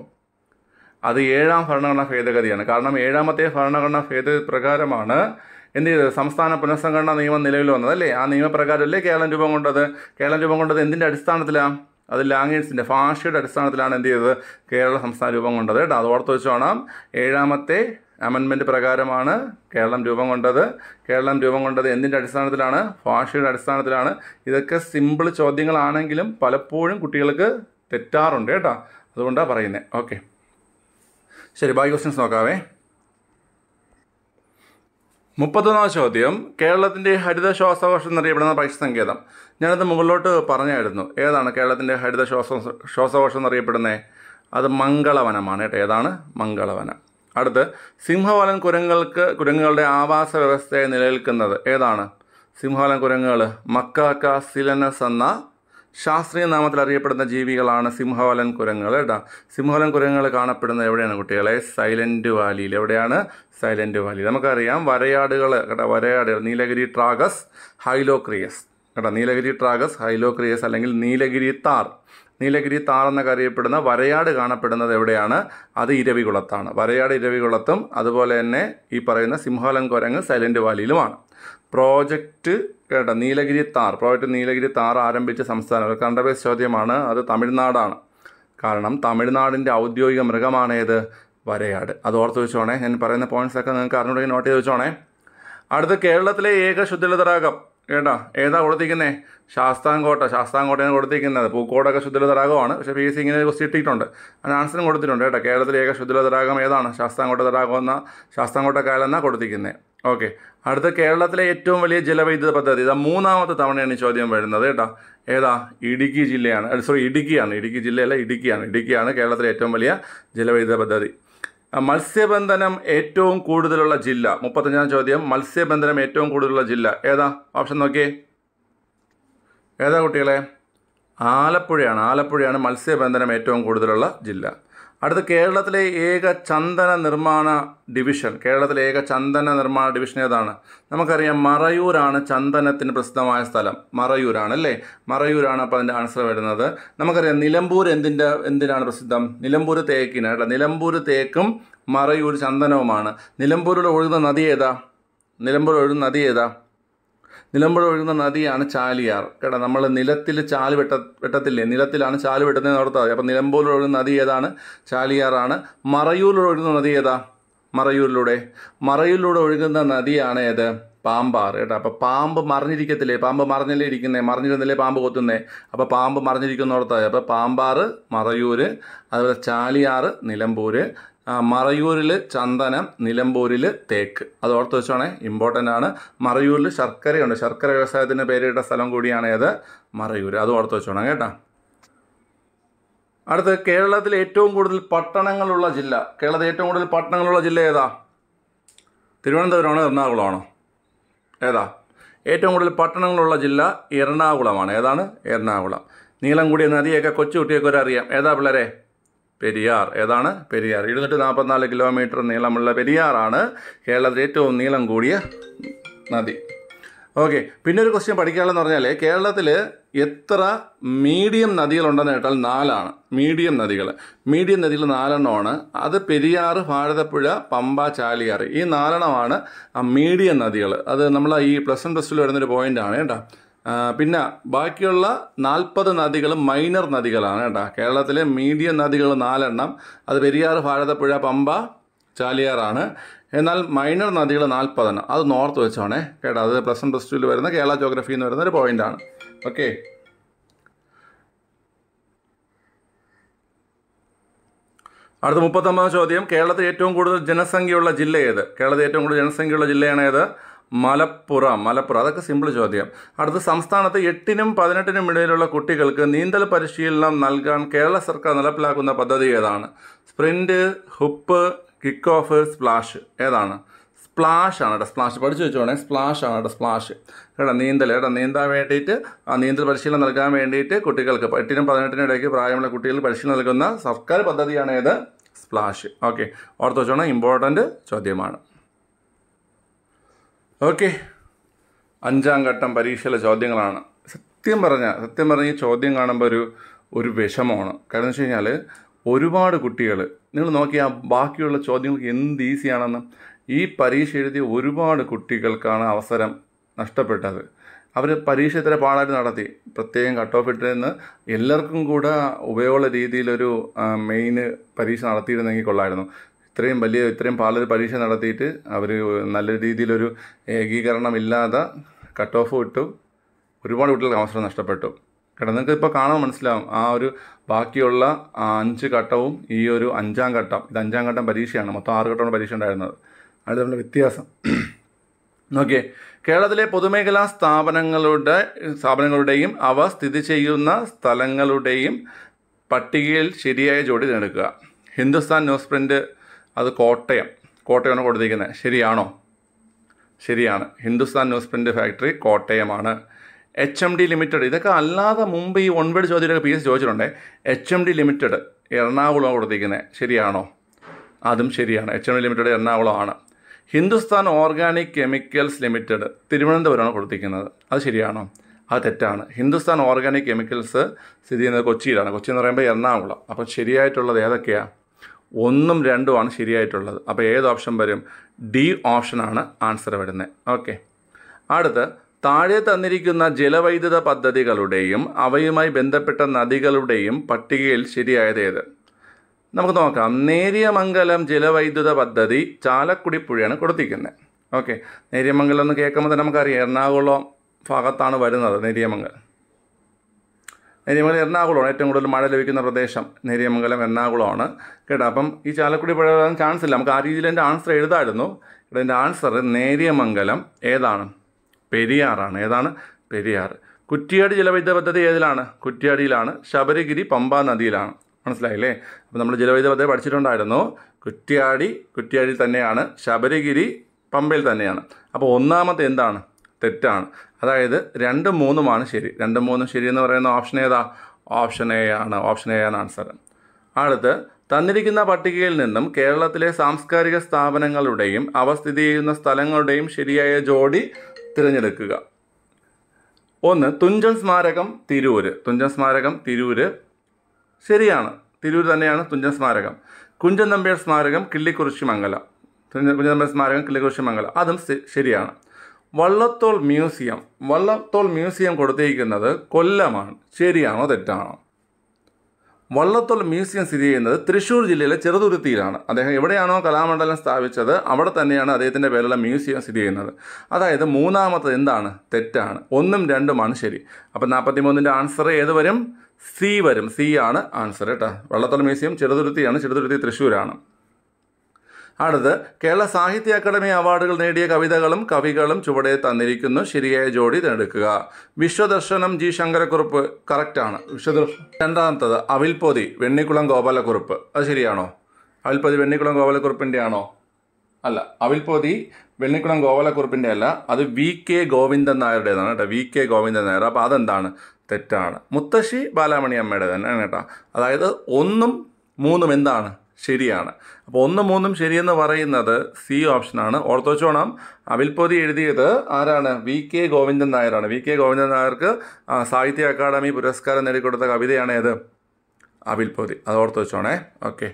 അത് ഏഴാം ഭരണഘടനാ ഭേദഗതിയാണ് കാരണം ഏഴാമത്തെ ഭരണഘടനാ ഭേദഗതി പ്രകാരമാണ് എന്ത് ചെയ്തത് സംസ്ഥാന പുനഃസംഘടനാ നിയമം നിലവിൽ വന്നത് അല്ലേ ആ നിയമപ്രകാരമല്ലേ കേരളം രൂപം കൊണ്ടത് കേരളം രൂപം കൊണ്ടത് എന്തിൻ്റെ അടിസ്ഥാനത്തിലാണ് അത് ലാംഗ്വേജിൻ്റെ ഭാഷയുടെ അടിസ്ഥാനത്തിലാണ് എന്ത് ചെയ്തത് കേരള സംസ്ഥാന രൂപം കൊണ്ടത് കേട്ടോ അത് ഓർത്ത് വെച്ച് വേണം ഏഴാമത്തെ അമെൻമെൻറ്റ് പ്രകാരമാണ് കേരളം രൂപം കൊണ്ടത് കേരളം രൂപം കൊണ്ടത് എന്തിൻ്റെ അടിസ്ഥാനത്തിലാണ് ഭാഷയുടെ അടിസ്ഥാനത്തിലാണ് ഇതൊക്കെ സിമ്പിൾ ചോദ്യങ്ങളാണെങ്കിലും പലപ്പോഴും കുട്ടികൾക്ക് തെറ്റാറുണ്ട് കേട്ടോ അതുകൊണ്ടാണ് പറയുന്നത് ഓക്കെ ശരി ബാക്കി ക്വസ്റ്റ്യൻസ് നോക്കാവേ മുപ്പത്തൊന്നാം ചോദ്യം കേരളത്തിൻ്റെ ഹരിത ശ്വാസകോശം എന്നറിയപ്പെടുന്ന പക്ഷി സങ്കേതം ഞാനത് മുകളിലോട്ട് പറഞ്ഞായിരുന്നു ഏതാണ് കേരളത്തിൻ്റെ ഹരിത ശ്വാസ ശ്വാസകോശം എന്നറിയപ്പെടുന്നത് അത് മംഗളവനമാണ് കേട്ടോ ഏതാണ് മംഗളവനം അടുത്ത് സിംഹവാലൻ കുരങ്ങൾക്ക് കുരങ്ങുകളുടെ ആവാസ വ്യവസ്ഥയെ നിലനിൽക്കുന്നത് ഏതാണ് സിംഹവാലൻ കുരങ്ങുകൾ മക്കാക്ക സിലനസ് എന്ന ശാസ്ത്രീയ നാമത്തിൽ അറിയപ്പെടുന്ന ജീവികളാണ് സിംഹവാലൻ കുരങ്ങുകൾ കേട്ടോ സിംഹവാലൻ കുരങ്ങുകൾ കാണപ്പെടുന്നത് എവിടെയാണ് കുട്ടികളെ സൈലൻറ്റ് വാലിയിൽ എവിടെയാണ് സൈലൻറ്റ് വാലി നമുക്കറിയാം വരയാടുകൾ കേട്ടോ വരയാടുകൾ നീലഗിരി ട്രാഗസ് ഹൈലോക്രിയസ് കേട്ടോ നീലഗിരി ട്രാഗസ് ഹൈലോക്രിയസ് അല്ലെങ്കിൽ നീലഗിരി താർ നീലഗിരി താർ എന്നൊക്കെ അറിയപ്പെടുന്ന വരയാട് കാണപ്പെടുന്നത് എവിടെയാണ് അത് ഇരവികുളത്താണ് വരയാട് ഇരവികുളത്തും അതുപോലെ തന്നെ ഈ പറയുന്ന സിംഹവാലൻ കുരങ്ങ് സൈലൻറ്റ് വാലിയിലുമാണ് പ്രോജക്റ്റ് കേട്ടോ Nilgiri tahr project Nilgiri tahr ആരംഭിച്ച സംസ്ഥാനം ഒരു കണ്ടബേസ് ചോദ്യമാണ് അത് തമിഴ്നാടാണ് കാരണം തമിഴ്നാടിൻ്റെ ഔദ്യോഗിക മൃഗമാണ് ഏത് വരയാട് അത് ഓർത്ത് വെച്ചോണേ ഞാൻ പറയുന്ന പോയിന്റ്സ് ഒക്കെ നിങ്ങൾക്ക് അറിഞ്ഞുണ്ടെങ്കിൽ നോട്ട് ചെയ്ത് വെച്ചോണേ അടുത്ത കേരളത്തിലെ ഏക ശുദ്ധലതടാകം കേട്ടോ ഏതാ കൊടുത്തിരിക്കുന്നേ ശാസ്താംകോട്ട ശാസ്താംകോട്ടയാണ് കൊടുത്തിരിക്കുന്നത് പൂക്കോടൊക്കെ ശുദ്ധലതടാകമാണ് പക്ഷേ പി എസ് സി ഇങ്ങനെ ഒരു ക്വസ്റ്റ് ഇട്ടിട്ടുണ്ട് അതിന് ആൻസറും കൊടുത്തിട്ടുണ്ട് കേട്ടോ കേരളത്തിലെ ഏക ശുദ്ധലതടാകം ഏതാണ് ശാസ്താംകോട്ട തടാകം എന്ന ശാസ്താംകോട്ട കായലെന്നാണ് കൊടുത്തിരിക്കുന്നത് ഓക്കെ അടുത്ത കേരളത്തിലെ ഏറ്റവും വലിയ ജലവൈദ്യുത പദ്ധതി ഇതാ മൂന്നാമത്തെ തവണയാണ് ഈ ചോദ്യം വരുന്നത് കേട്ടോ ഏതാ ഇടുക്കി ജില്ലയാണ് സോറി ഇടുക്കിയാണ് ഇടുക്കി ജില്ലയല്ല ഇടുക്കിയാണ് ഇടുക്കിയാണ് കേരളത്തിലെ ഏറ്റവും വലിയ ജലവൈദ്യുത പദ്ധതി ആ, മത്സ്യബന്ധനം ഏറ്റവും കൂടുതലുള്ള ജില്ല മുപ്പത്തഞ്ചാം ചോദ്യം മത്സ്യബന്ധനം ഏറ്റവും കൂടുതലുള്ള ജില്ല ഏതാ ഓപ്ഷൻ നോക്കിയേ ഏതാ കുട്ടികളെ ആലപ്പുഴയാണ് ആലപ്പുഴയാണ് മത്സ്യബന്ധനം ഏറ്റവും കൂടുതലുള്ള ജില്ല അടുത്ത കേരളത്തിലെ ഏക ചന്ദന നിർമ്മാണ ഡിവിഷൻ കേരളത്തിലെ ഏക ചന്ദന നിർമ്മാണ ഡിവിഷൻ ഏതാണ് നമുക്കറിയാം മറയൂരാണ് ചന്ദനത്തിന് പ്രസിദ്ധമായ സ്ഥലം മറയൂരാണ് അല്ലേ മറയൂരാണ് അപ്പോൾ അതിൻ്റെ ആൻസർ വരുന്നത് നമുക്കറിയാം നിലമ്പൂർ എന്തിൻ്റെ എന്തിനാണ് പ്രസിദ്ധം നിലമ്പൂർ തേക്കിന് കേട്ടോ നിലമ്പൂർ തേക്കും മറയൂർ ചന്ദനവുമാണ് നിലമ്പൂരിലൂടെ ഒഴുകുന്ന നദി ഏതാ നിലമ്പൂർ ഒഴുകുന്ന നദി ഏതാ നിലമ്പുഴ ഒഴുകുന്ന നദിയാണ് ചാലിയാർ കേട്ടോ നമ്മൾ നിലത്തിൽ ചാല് വെട്ട വെട്ടത്തില്ലേ നിലത്തിലാണ് ചാല് വെട്ടുന്നത് ഓർത്താൽ മതി അപ്പം നിലമ്പൂരിൽ ഒഴുകുന്ന നദി ഏതാണ് ചാലിയാറാണ് മറയൂരിൽ ഒഴുകുന്ന നദി ഏതാ മറയൂരിലൂടെ മറയൂരിലൂടെ ഒഴുകുന്ന നദിയാണ് ഏത് പാമ്പാറ് കേട്ടോ അപ്പോൾ പാമ്പ് മറിഞ്ഞിരിക്കത്തില്ലേ പാമ്പ് മറിഞ്ഞല്ലേ ഇരിക്കുന്നേ മറിഞ്ഞിരുന്നില്ലേ പാമ്പ് കൊത്തുന്നേ അപ്പോൾ പാമ്പ് മറിഞ്ഞിരിക്കുന്നോടത്തായി അപ്പോൾ പാമ്പാറ് മറയൂര് അതുപോലെ ചാലിയാറ് നിലമ്പൂര് ആ, മറയൂരിൽ ചന്ദനം നിലമ്പൂരിൽ തേക്ക് അത് ഓർത്ത് വെച്ചോണേ ഇമ്പോർട്ടൻ്റ് ആണ് മറയൂരിൽ ശർക്കരയുണ്ട് ശർക്കര വ്യവസായത്തിന് പേരിട്ട സ്ഥലം കൂടിയാണ് ഏത് മറയൂർ അത് ഓർത്ത് വെച്ചോണം കേട്ടോ അടുത്ത് കേരളത്തിൽ ഏറ്റവും കൂടുതൽ പട്ടണങ്ങളുള്ള ജില്ല കേരളത്തിൽ ഏറ്റവും കൂടുതൽ പട്ടണങ്ങളുള്ള ജില്ല ഏതാ തിരുവനന്തപുരമാണോ എറണാകുളമാണോ ഏതാ ഏറ്റവും കൂടുതൽ പട്ടണങ്ങളുള്ള ജില്ല എറണാകുളമാണ് ഏതാണ് എറണാകുളം നീളം കൂടിയ നദിയൊക്കെ കൊച്ചു കുട്ടിയൊക്കെ ഒരു അറിയാം ഏതാ പിള്ളേരെ പെരിയാർ ഏതാണ് പെരിയാർ ഇരുന്നൂറ്റി നാൽപ്പത്തിനാല് കിലോമീറ്റർ നീളമുള്ള പെരിയാറാണ് കേരളത്തിലെ ഏറ്റവും നീളം കൂടിയ നദി ഓക്കെ പിന്നെ ഒരു ക്വസ്റ്റ്യൻ പഠിക്കാനുള്ളതെന്ന് പറഞ്ഞാൽ കേരളത്തിൽ എത്ര മീഡിയം നദികളുണ്ടെന്ന് കേട്ടാൽ നാലാണ് മീഡിയം നദികൾ മീഡിയം നദികൾ നാലെണ്ണമാണ് അത് പെരിയാറ് ഭാരതപ്പുഴ പമ്പ ചാലിയാർ ഈ നാലെണ്ണമാണ് ആ മീഡിയം നദികൾ അത് നമ്മൾ ഈ പ്ലസ് വൺ പ്ലസ് ടുവിൽ വരുന്നൊരു പോയിൻ്റാണ് കേട്ടോ ആ, പിന്നെ ബാക്കിയുള്ള നാൽപ്പത് നദികളും മൈനർ നദികളാണ് കേട്ടോ കേരളത്തിലെ മീഡിയം നദികൾ നാലെണ്ണം അത് പെരിയാറ് ഭാരതപ്പുഴ പമ്പ ചാലിയാറാണ് എന്നാൽ മൈനർ നദികൾ നാൽപ്പതെണ്ണം അത് നോർത്ത് വെച്ചോണേ കേട്ടോ അത് പ്ലസ് വൺ പ്ലസ് ടുവിൽ വരുന്ന കേരള ജോഗ്രഫി എന്ന് വരുന്ന ഒരു പോയിന്റാണ് ഓക്കെ അടുത്ത മുപ്പത്തൊമ്പതാം ചോദ്യം കേരളത്തിൽ ഏറ്റവും കൂടുതൽ ജനസംഖ്യയുള്ള ജില്ല ഏത് കേരളത്തിൽ ഏറ്റവും കൂടുതൽ ജനസംഖ്യയുള്ള ജില്ലയാണ് ഏത് മലപ്പുറം മലപ്പുറം അതൊക്കെ സിമ്പിൾ ചോദ്യം അടുത്ത സംസ്ഥാനത്ത് എട്ടിനും പതിനെട്ടിനും ഇടയിലുള്ള കുട്ടികൾക്ക് നീന്തൽ പരിശീലനം നൽകാൻ കേരള സർക്കാർ നടപ്പിലാക്കുന്ന പദ്ധതി ഏതാണ് sprint hoop kick off splash ഏതാണ് സ്പ്ലാഷ് ആണ് കേട്ടോ സ്പ്ലാഷ് പഠിച്ചു വെച്ചോണേ സ്പ്ലാഷ് ആണ് കേട്ടോ സ്പ്ലാഷ് കേട്ടോ നീന്തൽ കേട്ടോ നീന്താൻ വേണ്ടിയിട്ട് ആ നീന്തൽ പരിശീലനം നൽകാൻ വേണ്ടിയിട്ട് കുട്ടികൾക്ക് എട്ടിനും പതിനെട്ടിനും ഇടയ്ക്ക് പ്രായമുള്ള കുട്ടികൾക്ക് പരിശീലനം നൽകുന്ന സർക്കാർ പദ്ധതിയാണ് ഏത് സ്പ്ലാഷ് ഓക്കെ ഓർത്ത് വെച്ചോണം ഇമ്പോർട്ടൻ്റ് ചോദ്യമാണ് ഓക്കെ അഞ്ചാം ഘട്ടം പരീക്ഷയിലെ ചോദ്യങ്ങളാണ് സത്യം പറഞ്ഞാൽ സത്യം പറഞ്ഞ ഈ ചോദ്യം കാണുമ്പോൾ ഒരു ഒരു വിഷമമാണ് കാരണം എന്ന് വെച്ച് കഴിഞ്ഞാൽ ഒരുപാട് കുട്ടികൾ നിങ്ങൾ നോക്കിയാൽ ബാക്കിയുള്ള ചോദ്യങ്ങൾക്ക് എന്ത് ഈസിയാണെന്ന് ഈ പരീക്ഷ എഴുതിയ ഒരുപാട് കുട്ടികൾക്കാണ് അവസരം നഷ്ടപ്പെട്ടത് അവർ പരീക്ഷ ഇത്ര പാടായിട്ട് നടത്തി പ്രത്യേകം കട്ട് ഓഫ് ഇട്ടിരുന്ന് എല്ലാവർക്കും കൂടെ ഉപയോഗമുള്ള രീതിയിലൊരു മെയിൻ പരീക്ഷ നടത്തിയിരുന്നെങ്കിൽ കൊള്ളായിരുന്നു ഇത്രയും വലിയ ഇത്രയും പാലൊരു പരീക്ഷ നടത്തിയിട്ട് അവർ നല്ല രീതിയിലൊരു ഏകീകരണം ഇല്ലാതെ കട്ട് ഓഫ് ഇട്ടു ഒരുപാട് കുട്ടികൾക്ക് അവസരം നഷ്ടപ്പെട്ടു കേട്ടോ നിങ്ങൾക്ക് ഇപ്പോൾ കാണാൻ മനസ്സിലാവും ആ ഒരു ബാക്കിയുള്ള ആ അഞ്ച് ഘട്ടവും ഈ ഒരു അഞ്ചാം ഘട്ടം ഇത് അഞ്ചാം ഘട്ടം പരീക്ഷയാണ് മൊത്തം ആറ് ഘട്ടമാണ് പരീക്ഷ ഉണ്ടായിരുന്നത് അത് തമ്മിലുള്ള വ്യത്യാസം നോക്കിയേ കേരളത്തിലെ പൊതുമേഖലാ സ്ഥാപനങ്ങളുടെ സ്ഥാപനങ്ങളുടെയും അവ സ്ഥിതി ചെയ്യുന്ന സ്ഥലങ്ങളുടെയും പട്ടികയിൽ ശരിയായ ജോഡി തിരഞ്ഞെടുക്കുക ഹിന്ദുസ്ഥാൻ ന്യൂസ് പ്രിൻ്റ് അത് കോട്ടയം കോട്ടയമാണ് കൊടുത്തിരിക്കുന്നത് ശരിയാണോ ശരിയാണ് ഹിന്ദുസ്ഥാൻ ന്യൂസ് പ്രിൻ്റ് ഫാക്ടറി കോട്ടയമാണ് എച്ച് എം ഡി ലിമിറ്റഡ് ഇതൊക്കെ അല്ലാതെ മുമ്പ് ഈ ഒൻപത് ചോദ്യമൊക്കെ പി എസ് ചോദിച്ചിട്ടുണ്ട് H M D limited Ernakulam കൊടുത്തിരിക്കുന്നത് ശരിയാണോ അതും ശരിയാണ് എച്ച് എം ഡി ലിമിറ്റഡ് എറണാകുളമാണ് ഹിന്ദുസ്ഥാൻ ഓർഗാനിക് കെമിക്കൽസ് ലിമിറ്റഡ് തിരുവനന്തപുരമാണ് കൊടുത്തിരിക്കുന്നത് അത് ശരിയാണോ അത് തെറ്റാണ് ഹിന്ദുസ്ഥാൻ ഓർഗാനിക് കെമിക്കൽസ് സ്ഥിതി ചെയ്യുന്നത് കൊച്ചിയിലാണ് കൊച്ചി എന്ന് പറയുമ്പോൾ എറണാകുളം അപ്പോൾ ശരിയായിട്ടുള്ളത് ഏതൊക്കെയാണ് ഒന്നും രണ്ടുമാണ് ശരിയായിട്ടുള്ളത് അപ്പോൾ ഏത് ഓപ്ഷൻ വരും ഡി ഓപ്ഷനാണ് ആൻസർ വരുന്നത് ഓക്കെ അടുത്ത് താഴെ തന്നിരിക്കുന്ന ജലവൈദ്യുത പദ്ധതികളുടെയും അവയുമായി ബന്ധപ്പെട്ട നദികളുടെയും പട്ടികയിൽ ശരിയായത് ഏത് നമുക്ക് നോക്കാം നേരിയമംഗലം ജലവൈദ്യുത പദ്ധതി ചാലക്കുടി പുഴയാണ് കൊടുത്തിരിക്കുന്നത് ഓക്കെ നേരിയമംഗലം എന്ന് കേൾക്കുമ്പോൾ തന്നെ നമുക്കറിയാം എറണാകുളം ഭാഗത്താണ് വരുന്നത് നേരിയമംഗലം നേരിയമംഗലം എറണാകുളമാണ് ഏറ്റവും കൂടുതൽ മഴ ലഭിക്കുന്ന പ്രദേശം നേരിയമംഗലം എറണാകുളമാണ് കേട്ടോ അപ്പം ഈ ചാലക്കുടി പുഴ വരാൻ ചാൻസ് ഇല്ല നമുക്ക് ആ രീതിയിൽ എൻ്റെ ആൻസർ എഴുതായിരുന്നു ഇവിടെ എൻ്റെ ആൻസർ നേരിയമംഗലം ഏതാണ് പെരിയാറാണ് ഏതാണ് പെരിയാർ കുറ്റിയാടി ജലവൈദ്യുത പദ്ധതി ഏതിലാണ് കുറ്റിയാടിയിലാണ് ശബരിഗിരി പമ്പ നദിയിലാണ് മനസ്സിലായില്ലേ അപ്പോൾ നമ്മൾ ജലവൈദ്യുത പദ്ധതി പഠിച്ചിട്ടുണ്ടായിരുന്നു കുറ്റിയാടി കുറ്റിയാടിയിൽ തന്നെയാണ് ശബരിഗിരി പമ്പയിൽ തന്നെയാണ് അപ്പോൾ ഒന്നാമത്തെ എന്താണ് തെറ്റാണ് അതായത് രണ്ടും മൂന്നുമാണ് ശരി രണ്ടും മൂന്നും ശരി എന്ന് പറയുന്ന ഓപ്ഷൻ ഏതാ ഓപ്ഷൻ എ ആണ് ഓപ്ഷൻ എ ആണ് ആൻസർ അടുത്ത് തന്നിരിക്കുന്ന പട്ടികയിൽ നിന്നും കേരളത്തിലെ സാംസ്കാരിക സ്ഥാപനങ്ങളുടെയും അവ സ്ഥിതി ചെയ്യുന്ന സ്ഥലങ്ങളുടെയും ശരിയായ ജോഡി തിരഞ്ഞെടുക്കുക ഒന്ന് തുഞ്ചൻ സ്മാരകം തിരൂര് തുഞ്ചൻ സ്മാരകം തിരൂര് ശരിയാണ് തിരൂർ തന്നെയാണ് തുഞ്ചൻ സ്മാരകം കുഞ്ചൻ നമ്പ്യാർ സ്മാരകം കിള്ളിക്കുറിശി മംഗലം തുഞ്ചൻ കുഞ്ചൻ നമ്പ്യാർ സ്മാരകം കിള്ളിക്കുറിശി മംഗലം അതും ശ- ശരിയാണ് വള്ളത്തോൾ മ്യൂസിയം വള്ളത്തോൾ മ്യൂസിയം കൊടുത്തിരിക്കുന്നത് കൊല്ലമാണ് ശരിയാണോ തെറ്റാണോ വള്ളത്തോൾ മ്യൂസിയം സ്ഥിതി ചെയ്യുന്നത് തൃശ്ശൂർ ജില്ലയിലെ ചെറുതുരുത്തിയിലാണ് അദ്ദേഹം എവിടെയാണോ കലാമണ്ഡലം സ്ഥാപിച്ചത് അവിടെ തന്നെയാണ് അദ്ദേഹത്തിൻ്റെ പേരുള്ള മ്യൂസിയം സ്ഥിതി ചെയ്യുന്നത് അതായത് മൂന്നാമത്തത് എന്താണ് തെറ്റാണ് ഒന്നും രണ്ടുമാണ് ശരി അപ്പം നാൽപ്പത്തി മൂന്നിൻ്റെ ആൻസർ ഏത് വരും സി വരും സി ആണ് ആൻസർ കേട്ടോ വള്ളത്തോൾ മ്യൂസിയം ചെറുതുരുത്തിയാണ് ചെറുതുരുത്തി തൃശ്ശൂരാണ് അടുത്ത് കേരള സാഹിത്യ അക്കാദമി അവാർഡുകൾ നേടിയ കവിതകളും കവികളും ചുവടെ തന്നിരിക്കുന്നു ശരിയായ ജോഡി തിരഞ്ഞെടുക്കുക വിശ്വദർശനം ജി ശങ്കരക്കുറുപ്പ് കറക്റ്റാണ് വിശ്വദർശനം രണ്ടാമത്തത് അവിൽപ്പൊതി വെണ്ണിക്കുളം ഗോപാലക്കുറുപ്പ് അത് ശരിയാണോ അവിൽപ്പൊതി വെണ്ണിക്കുളം ഗോപാലക്കുറുപ്പിൻ്റെ ആണോ അല്ല അവിൽപ്പൊതി വെണ്ണിക്കുളം ഗോപാലക്കുറുപ്പിൻ്റെ അല്ല അത് വി കെ ഗോവിന്ദൻ നായരുടേതാണ് കേട്ടോ വി കെ ഗോവിന്ദൻ നായർ അപ്പോൾ അതെന്താണ് തെറ്റാണ് മുത്തശ്ശി ബാലാമണി അമ്മയുടെ തന്നെയാണ് കേട്ടോ അതായത് ഒന്നും മൂന്നും എന്താണ് ശരിയാണ് അപ്പോൾ ഒന്ന് മൂന്നും ശരിയെന്ന് പറയുന്നത് സി ഓപ്ഷനാണ് ഓർത്തോച്ചോണം അവിൽപ്പൊതി എഴുതിയത് ആരാണ് വി കെ ഗോവിന്ദൻ നായരാണ് വി കെ ഗോവിന്ദൻ നായർക്ക് ആ, സാഹിത്യ അക്കാദമി പുരസ്കാരം നേടിക്കൊടുത്ത കവിതയാണ് ഏത് അവിൽപ്പൊതി അത് ഓർത്ത് വെച്ചോണേ ഓക്കെ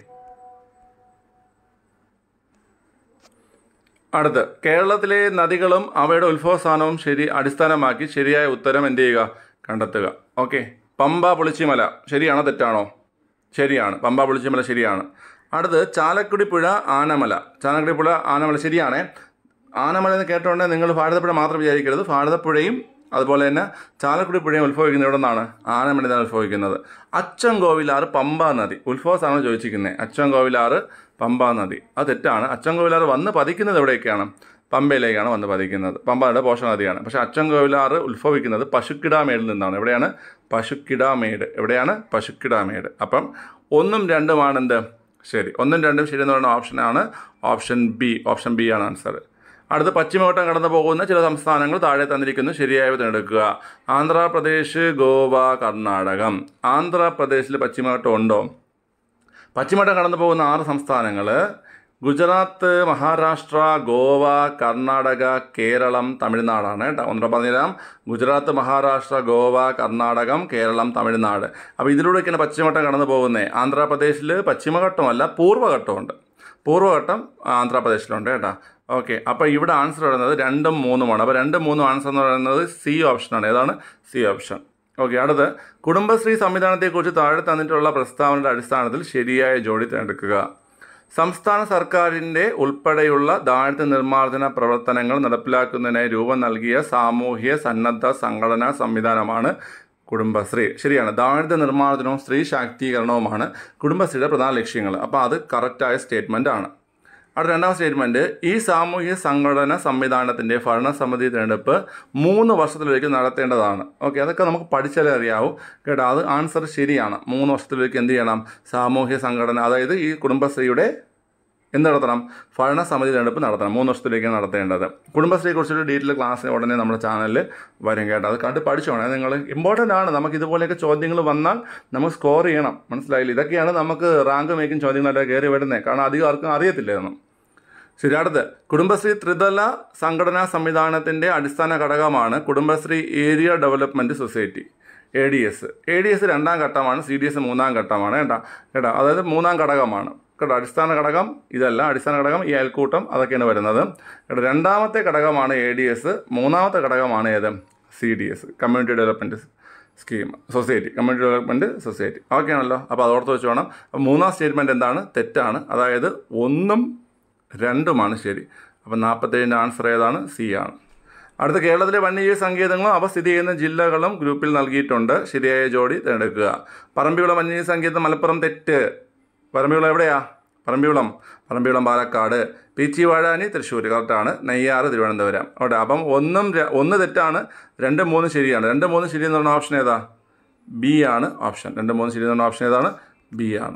അടുത്ത് കേരളത്തിലെ നദികളും അവയുടെ ഉത്ഭവസ്ഥാനവും ശരി അടിസ്ഥാനമാക്കി ശരിയായ ഉത്തരം എന്ത് ചെയ്യുക കണ്ടെത്തുക ഓക്കെ പമ്പ പുളിച്ചിമല ശരിയാണോ തെറ്റാണോ ശരിയാണ് പമ്പ പുളിച്ചിമല ശരിയാണ് അടുത്ത് ചാലക്കുടി പുഴ ആനമല ചാലക്കുടി പുഴ ആനമല ശരിയാണേ ആനമല എന്ന് കേട്ടോണ്ടേ നിങ്ങൾ ഭാരതപ്പുഴ മാത്രം വിചാരിക്കരുത് ഭാരതപ്പുഴയും അതുപോലെ തന്നെ ചാലക്കുടി പുഴയും ഉത്ഭവിക്കുന്നത് എവിടെ നിന്നാണ് ആനമല നിന്നാണ് ഉത്ഭവിക്കുന്നത് അച്ചൻകോവിലാറ് പമ്പ നദി ഉത്ഭവസ്ഥാനം ചോദിച്ചിരിക്കുന്നത് അച്ചൻകോവിലാറ് പമ്പ നദി അത് തെറ്റാണ് അച്ചൻകോവിലാറ് വന്ന് പതിക്കുന്നത് എവിടേക്കാണ് പമ്പയിലേക്കാണ് വന്ന് പതിക്കുന്നത് പമ്പയുടെ പോഷക നദിയാണ് പക്ഷേ അച്ചൻകോവിലാറ് ഉത്ഭവിക്കുന്നത് പശുക്കിടാമേടിൽ നിന്നാണ് എവിടെയാണ് പശുക്കിടാമേട് എവിടെയാണ് പശുക്കിടാമേട് അപ്പം ഒന്നും രണ്ടുമാണ് എന്ത് ശരി ഒന്നും രണ്ടും ശരി എന്ന് പറയുന്ന ഓപ്ഷനാണ് ഓപ്ഷൻ ബി ഓപ്ഷൻ ബി ആണ് ആൻസർ അടുത്ത് പശ്ചിമഘട്ടം കടന്നു പോകുന്ന ചില സംസ്ഥാനങ്ങൾ താഴെ തന്നിരിക്കുന്നു ശരിയായവ തിരഞ്ഞെടുക്കുക ആന്ധ്രാപ്രദേശ് ഗോവ കർണാടകം ആന്ധ്രാപ്രദേശിൽ പശ്ചിമഘട്ടം ഉണ്ടോ പശ്ചിമഘട്ടം കടന്നു പോകുന്ന ആറ് സംസ്ഥാനങ്ങൾ ഗുജറാത്ത് മഹാരാഷ്ട്ര ഗോവ കർണാടക കേരളം തമിഴ്നാടാണ് കേട്ടോ ഒന്നര പറഞ്ഞുതരാം ഗുജറാത്ത് മഹാരാഷ്ട്ര ഗോവ കർണാടകം കേരളം തമിഴ്നാട് അപ്പോൾ ഇതിലൂടെയൊക്കെയാണ് പശ്ചിമഘട്ടം കടന്നു പോകുന്നത് ആന്ധ്രാപ്രദേശിൽ പശ്ചിമഘട്ടമല്ല പൂർവ്വഘട്ടമുണ്ട് പൂർവ്വഘട്ടം ആന്ധ്രാപ്രദേശിലുണ്ട് കേട്ടോ ഓക്കെ അപ്പോൾ ഇവിടെ ആൻസർ പറയുന്നത് രണ്ടും മൂന്നുമാണ് അപ്പോൾ രണ്ടും മൂന്നും ആൻസർ എന്ന് പറയുന്നത് സി ഓപ്ഷനാണ് ഏതാണ് സി ഓപ്ഷൻ ഓക്കെ അടുത്ത് കുടുംബശ്രീ സംവിധാനത്തെക്കുറിച്ച് താഴെ തന്നിട്ടുള്ള പ്രസ്താവനയുടെ അടിസ്ഥാനത്തിൽ ശരിയായ ജോഡി തിരഞ്ഞെടുക്കുക സംസ്ഥാന സർക്കാരിൻ്റെ ഉൾപ്പെടെയുള്ള ദാരിദ്ര്യ നിർമ്മാർജ്ജന പ്രവർത്തനങ്ങൾ നടപ്പിലാക്കുന്നതിനായി രൂപം നൽകിയ സാമൂഹ്യ സന്നദ്ധ സംഘടനാ സംവിധാനമാണ് കുടുംബശ്രീ ശരിയാണ് ദാരിദ്ര്യ നിർമ്മാർജ്ജനവും സ്ത്രീ ശാക്തീകരണവുമാണ് കുടുംബശ്രീയുടെ പ്രധാന ലക്ഷ്യങ്ങൾ അപ്പോൾ അത് കറക്റ്റായ സ്റ്റേറ്റ്മെൻ്റ് ആണ് അടുത്ത രണ്ടാം സ്റ്റേറ്റ്മെൻറ്റ് ഈ സാമൂഹ്യ സംഘടന സംവിധാനത്തിൻ്റെ ഭരണസമിതി തിരഞ്ഞെടുപ്പ് മൂന്ന് വർഷത്തിലേക്ക് നടത്തേണ്ടതാണ് ഓക്കെ അതൊക്കെ നമുക്ക് പഠിച്ചാലേ അറിയാവൂ കേട്ടോ അത് ആൻസർ ശരിയാണ് മൂന്ന് വർഷത്തിലേക്ക് എന്ത് ചെയ്യണം സാമൂഹ്യ സംഘടന അതായത് ഈ കുടുംബശ്രീയുടെ എന്ത് നടത്തണം ഭരണസമിതി തിരഞ്ഞെടുപ്പ് നടത്തണം മൂന്ന് വർഷത്തിലേക്ക് നടത്തേണ്ടത് കുടുംബശ്രീയെക്കുറിച്ചൊരു ഡീറ്റെയിൽ ക്ലാസ് ഉടനെ നമ്മുടെ ചാനലിൽ വരും കേട്ടോ അത് കണ്ട് പഠിച്ചോണേ നിങ്ങൾ ഇമ്പോർട്ടൻ്റ് ആണ് നമുക്ക് ഇതുപോലെയൊക്കെ ചോദ്യങ്ങൾ വന്നാൽ നമുക്ക് സ്കോർ ചെയ്യണം മനസ്സിലായില്ല ഇതൊക്കെയാണ് നമുക്ക് റാങ്ക് മേക്കിംഗ് ചോദ്യങ്ങളായിട്ട് കയറി വരുന്നത് കാരണം അധികം ആർക്കും അറിയത്തില്ലായിരുന്നു ശരി അടുത്ത് കുടുംബശ്രീ ത്രിതല സംഘടനാ സംവിധാനത്തിൻ്റെ അടിസ്ഥാന ഘടകമാണ് Kudumbashree area development society A D S A D S രണ്ടാം ഘട്ടമാണ് സി ഡി എസ് മൂന്നാം ഘട്ടമാണ് കേട്ടോ കേട്ടോ അതായത് മൂന്നാം ഘടകമാണ് കേട്ടോ അടിസ്ഥാന ഘടകം ഇതല്ല അടിസ്ഥാന ഘടകം ഈ അയൽക്കൂട്ടം അതൊക്കെയാണ് വരുന്നത് കേട്ടോ രണ്ടാമത്തെ ഘടകമാണ് എ ഡി എസ് മൂന്നാമത്തെ ഘടകമാണ് ഏത് C D S community development scheme society community development society okay ആണല്ലോ അപ്പോൾ അത് ഓർത്ത് വെച്ച് വേണം അപ്പോൾ മൂന്നാം സ്റ്റേറ്റ്മെൻറ്റ് എന്താണ് തെറ്റാണ് അതായത് ഒന്നും രണ്ടുമാണ് ശരി അപ്പം നാൽപ്പത്തേഴിൻ്റെ ആൻസർ ഏതാണ് സി ആണ് അടുത്ത കേരളത്തിലെ വന്യജീവി സങ്കേതങ്ങളും അവ സ്ഥിതി ചെയ്യുന്ന ജില്ലകളും ഗ്രൂപ്പിൽ നൽകിയിട്ടുണ്ട് ശരിയായ ജോഡി തിരഞ്ഞെടുക്കുക പറമ്പിക്കുളം വന്യജീവി സങ്കേതം മലപ്പുറം തെറ്റ് പറമ്പിക്കുളം എവിടെയാ പറമ്പിക്കുളം പറമ്പിക്കുളം പാലക്കാട് പീച്ചി വാഴാനി തൃശ്ശൂർ കറക്റ്റാണ് നെയ്യാറ് തിരുവനന്തപുരം അവിടെ അപ്പം ഒന്നും ര- ഒന്ന് തെറ്റാണ് രണ്ട് മൂന്ന് ശരിയാണ് രണ്ട് മൂന്ന് ശരി എന്ന് പറഞ്ഞ ഓപ്ഷൻ ഏതാ ബി ആണ് ഓപ്ഷൻ രണ്ട് മൂന്ന് ശരി എന്ന് പറഞ്ഞ ഓപ്ഷൻ ഏതാണ് ബി ആണ്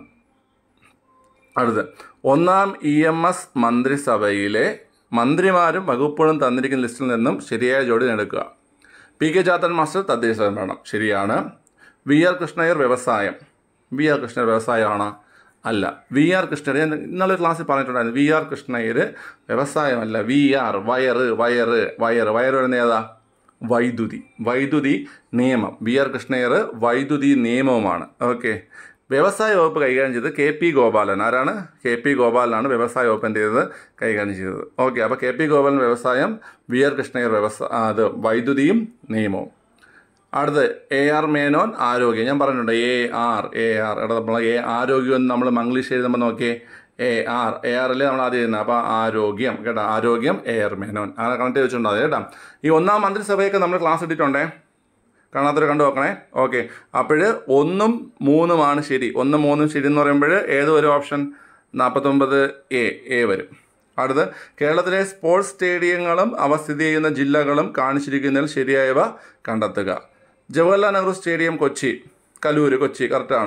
അടുത്ത് ഒന്നാം ഇ എം എസ് മന്ത്രിസഭയിലെ മന്ത്രിമാരും വകുപ്പുകളും തന്നിരിക്കുന്ന ലിസ്റ്റിൽ നിന്നും ശരിയായ ജോഡി എടുക്കുക പി കെ ചാത്തൻ മാസ്റ്റർ തദ്ദേശ ഭരണം ശരിയാണ് വി ആർ കൃഷ്ണയ്യർ വ്യവസായം വി ആർ കൃഷ്ണയ്യർ വ്യവസായമാണോ അല്ല വി ആർ കൃഷ്ണയ്യർ ഞാൻ ഇന്നലെ ക്ലാസ്സിൽ പറഞ്ഞിട്ടുണ്ടായിരുന്നു വി ആർ കൃഷ്ണയ്യർ വ്യവസായമല്ല വി ആർ വയറ് വയറ് വയറ് വയറ് വരുന്ന ഏതാ വൈദ്യുതി വൈദ്യുതി നിയമം വി ആർ കൃഷ്ണയ്യർ വൈദ്യുതി നിയമവുമാണ് ഓക്കെ വ്യവസായ വകുപ്പ് കൈകാര്യം ചെയ്തത് കെ പി ഗോപാലൻ ആരാണ് കെ പി ഗോപാലനാണ് വ്യവസായ വകുപ്പ് എന്ത് ചെയ്തത് കൈകാര്യം ചെയ്തത് ഓക്കെ അപ്പോൾ കെ പി ഗോപാലൻ വ്യവസായം വി ആർ കൃഷ്ണയ്യർ വ്യവസായ അത് വൈദ്യുതിയും നിയമവും അടുത്ത് എ ആർ മേനോൻ ആരോഗ്യം ഞാൻ പറഞ്ഞിട്ടുണ്ട് എ ആർ എ ആർ എടാ നമ്മൾ എ ആരോഗ്യം എന്ന് നമ്മൾ മംഗ്ലീഷ് എഴുതുമ്പോൾ നോക്കിയേ എ ആർ എ ആറിൽ നമ്മൾ ആദ്യം ചെയ്യുന്നത് അപ്പോൾ ആരോഗ്യം കേട്ടോ ആരോഗ്യം എ ആർ മേനോൻ അങ്ങനെ കണക്ട് വെച്ചിട്ടുണ്ടോ കേട്ടോ ഈ ഒന്നാം മന്ത്രിസഭയൊക്കെ നമ്മൾ ക്ലാസ് ഇട്ടിട്ടുണ്ടേ കാണാത്തൊരു കണ്ടു നോക്കണേ ഓക്കെ അപ്പോൾ ഒന്നും മൂന്നുമാണ് ശരി ഒന്നും മൂന്നും ശരി എന്ന് പറയുമ്പോൾ ഏത് ഒരു ഓപ്ഷൻ നാൽപ്പത്തൊമ്പത് എ എ വരും അടുത്ത് കേരളത്തിലെ സ്പോർട്സ് സ്റ്റേഡിയങ്ങളും അവ സ്ഥിതി ചെയ്യുന്ന ജില്ലകളും കാണിച്ചിരിക്കുന്നതിൽ ശരിയായവ കണ്ടെത്തുക ജവഹർലാൽ നെഹ്റു സ്റ്റേഡിയം കൊച്ചി കലൂര് കൊച്ചി കറക്റ്റാണ്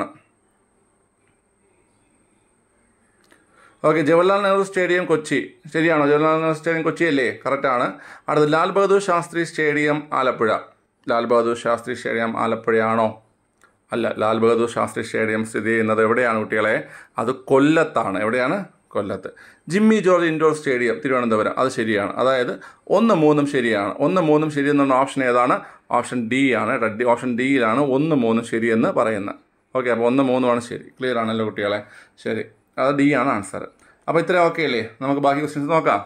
ഓക്കെ ജവഹർലാൽ നെഹ്റു സ്റ്റേഡിയം കൊച്ചി ശരിയാണോ ജവഹർലാൽ നെഹ്റു സ്റ്റേഡിയം കൊച്ചി അല്ലേ കറക്റ്റാണ് അടുത്ത് ലാൽ ബഹദൂർ ശാസ്ത്രി സ്റ്റേഡിയം ആലപ്പുഴ ലാൽ ബഹദൂർ ശാസ്ത്രി സ്റ്റേഡിയം ആലപ്പുഴയാണോ അല്ല ലാൽ ബഹദൂർ ശാസ്ത്രി സ്റ്റേഡിയം സ്ഥിതി ചെയ്യുന്നത് എവിടെയാണ് കുട്ടികളെ അത് കൊല്ലത്താണ് എവിടെയാണ് കൊല്ലത്ത് ജിമ്മി ജോർജ് ഇൻഡോർ സ്റ്റേഡിയം തിരുവനന്തപുരം അത് ശരിയാണ് അതായത് ഒന്ന് മൂന്നും ശരിയാണ് ഒന്ന് മൂന്നും ശരി എന്നുള്ള ഓപ്ഷൻ ഏതാണ് ഓപ്ഷൻ ഡി ആണ് കേട്ടോ. ഡി- ഓപ്ഷൻ ഡിയിലാണ് ഒന്ന് മൂന്നും ശരിയെന്ന് പറയുന്നത് ഓക്കെ അപ്പോൾ ഒന്ന് മൂന്നുമാണ് ശരി ക്ലിയർ ആണല്ലോ കുട്ടികളെ ശരി അത് ഡി ആണ് ആൻസർ അപ്പോൾ ഇത്രയും ഓക്കെ അല്ലേ നമുക്ക് ബാക്കി ക്വസ്റ്റ്യൻസ് നോക്കാം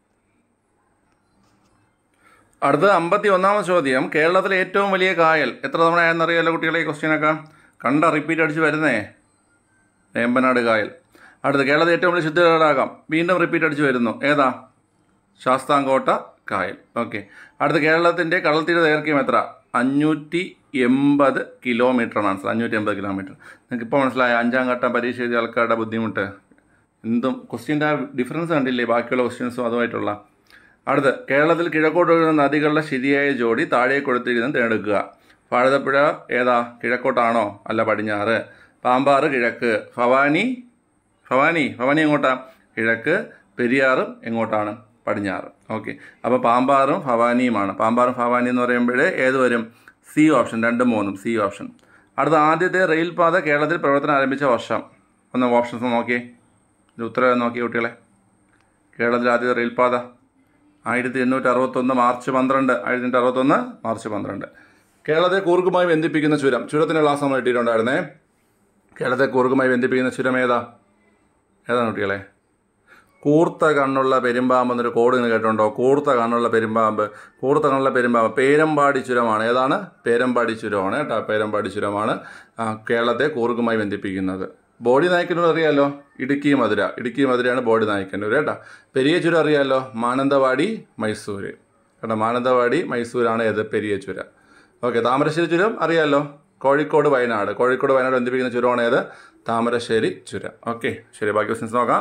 അടുത്ത അമ്പത്തി ഒന്നാമത് ചോദ്യം കേരളത്തിലെ ഏറ്റവും വലിയ കായൽ എത്ര തവണ ആയെന്നറിയാലോ കുട്ടികളെ ഈ ക്വസ്റ്റ്യനൊക്കെ കണ്ട റിപ്പീറ്റ് അടിച്ച് വരുന്നേ വേമ്പനാട് കായൽ അടുത്ത കേരളത്തിലെ ഏറ്റവും വലിയ ശുദ്ധജലാകാം വീണ്ടും റിപ്പീറ്റ് അടിച്ച് വരുന്നു ഏതാ ശാസ്താംകോട്ട കായൽ ഓക്കെ അടുത്ത കേരളത്തിൻ്റെ കടൽത്തീര ദൈർഘ്യം എത്ര അഞ്ഞൂറ്റി എൺപത് കിലോമീറ്ററാണ് ആൻസർ അഞ്ഞൂറ്റി എൺപത് കിലോമീറ്റർ നിങ്ങൾക്ക് ഇപ്പോൾ മനസ്സിലായ അഞ്ചാം ഘട്ടം പരീക്ഷ എഴുതിയ ആൾക്കാരുടെ ബുദ്ധിമുട്ട് എന്തും ക്വസ്റ്റ്യൻ്റെ ആ ഡിഫറൻസ് കണ്ടില്ലേ ബാക്കിയുള്ള ക്വസ്റ്റ്യൻസും അതുമായിട്ടുള്ള അടുത്ത് കേരളത്തിൽ കിഴക്കോട്ട് ഒഴുകുന്ന നദികളുടെ ശരിയായ ജോഡി താഴെ കൊടുത്തിരിക്കുന്നത് തിരഞ്ഞെടുക്കുക ഭാരതപ്പുഴ ഏതാ കിഴക്കോട്ടാണോ അല്ല പടിഞ്ഞാറ് പാമ്പാറ് കിഴക്ക് ഭവാനി ഭവാനി ഭവാനി എങ്ങോട്ടാ കിഴക്ക് പെരിയാറും എങ്ങോട്ടാണ് പടിഞ്ഞാറ് ഓക്കെ അപ്പോൾ പാമ്പാറും ഭവാനിയുമാണ് പാമ്പാറും ഭവാനി എന്ന് പറയുമ്പോൾ ഏത് വരും സി ഓപ്ഷൻ രണ്ടും മൂന്നും സി ഓപ്ഷൻ അടുത്ത ആദ്യത്തെ റെയിൽപാത കേരളത്തിൽ പ്രവർത്തനം ആരംഭിച്ച വർഷം ഒന്ന് ഓപ്ഷൻസ് നോക്കിയേ ഇത് ഉത്തരവ് നോക്കിയേ കുട്ടികളെ കേരളത്തിലെ ആദ്യത്തെ റെയിൽപാത ആയിരത്തി എണ്ണൂറ്റി അറുപത്തൊന്ന് മാർച്ച് പന്ത്രണ്ട് ആയിരത്തി എണ്ണൂറ്റി അറുപത്തൊന്ന് മാർച്ച് പന്ത്രണ്ട് കേരളത്തെ കൂർഗുമായി ബന്ധിപ്പിക്കുന്ന ചുരം ചുരത്തിൻ്റെ ക്ലാസ് നമ്മൾ ഇട്ടിട്ടുണ്ടായിരുന്നേ കേരളത്തെ കൂർഗുമായി ബന്ധിപ്പിക്കുന്ന ചുരം ഏതാ ഏതാണ് കുട്ടികളെ കൂർത്ത കണ്ണുള്ള പെരുമ്പാമ്പ് എന്നൊരു കോഡ് നിങ്ങൾ കേട്ടിട്ടുണ്ടോ കൂർത്ത കണ്ണുള്ള പെരുമ്പാമ്പ് കൂർത്ത കണ്ണുള്ള പെരുമ്പാമ്പ് പേരമ്പാടി ചുരമാണ് ഏതാണ് പേരമ്പാടി ചുരമാണ് കേട്ടോ പേരമ്പാടി ചുരമാണ് ആ, കേരളത്തെ കൂർഗുമായി ബന്ധിപ്പിക്കുന്നത് ബോഡി നായ്ക്കന്നൂർ അറിയാലോ ഇടുക്കി മധുര ഇടുക്കി മധുരയാണ് ബോഡി നായ്ക്കന്നൂർ കേട്ടോ പെരിയ ചുരം അറിയാലോ മാനന്തവാടി മൈസൂർ കേട്ടോ മാനന്തവാടി മൈസൂരാണ് ഏത് പെരിയ ചുരം ഓക്കെ താമരശ്ശേരി ചുരം അറിയാലോ കോഴിക്കോട് വയനാട് കോഴിക്കോട് വയനാട് ബന്ധിപ്പിക്കുന്ന ചുരമാണ് ഏത് താമരശ്ശേരി ചുരം ഓക്കെ ശരി ബാക്കി ക്വസ്റ്റ്യൻസ് നോക്കാം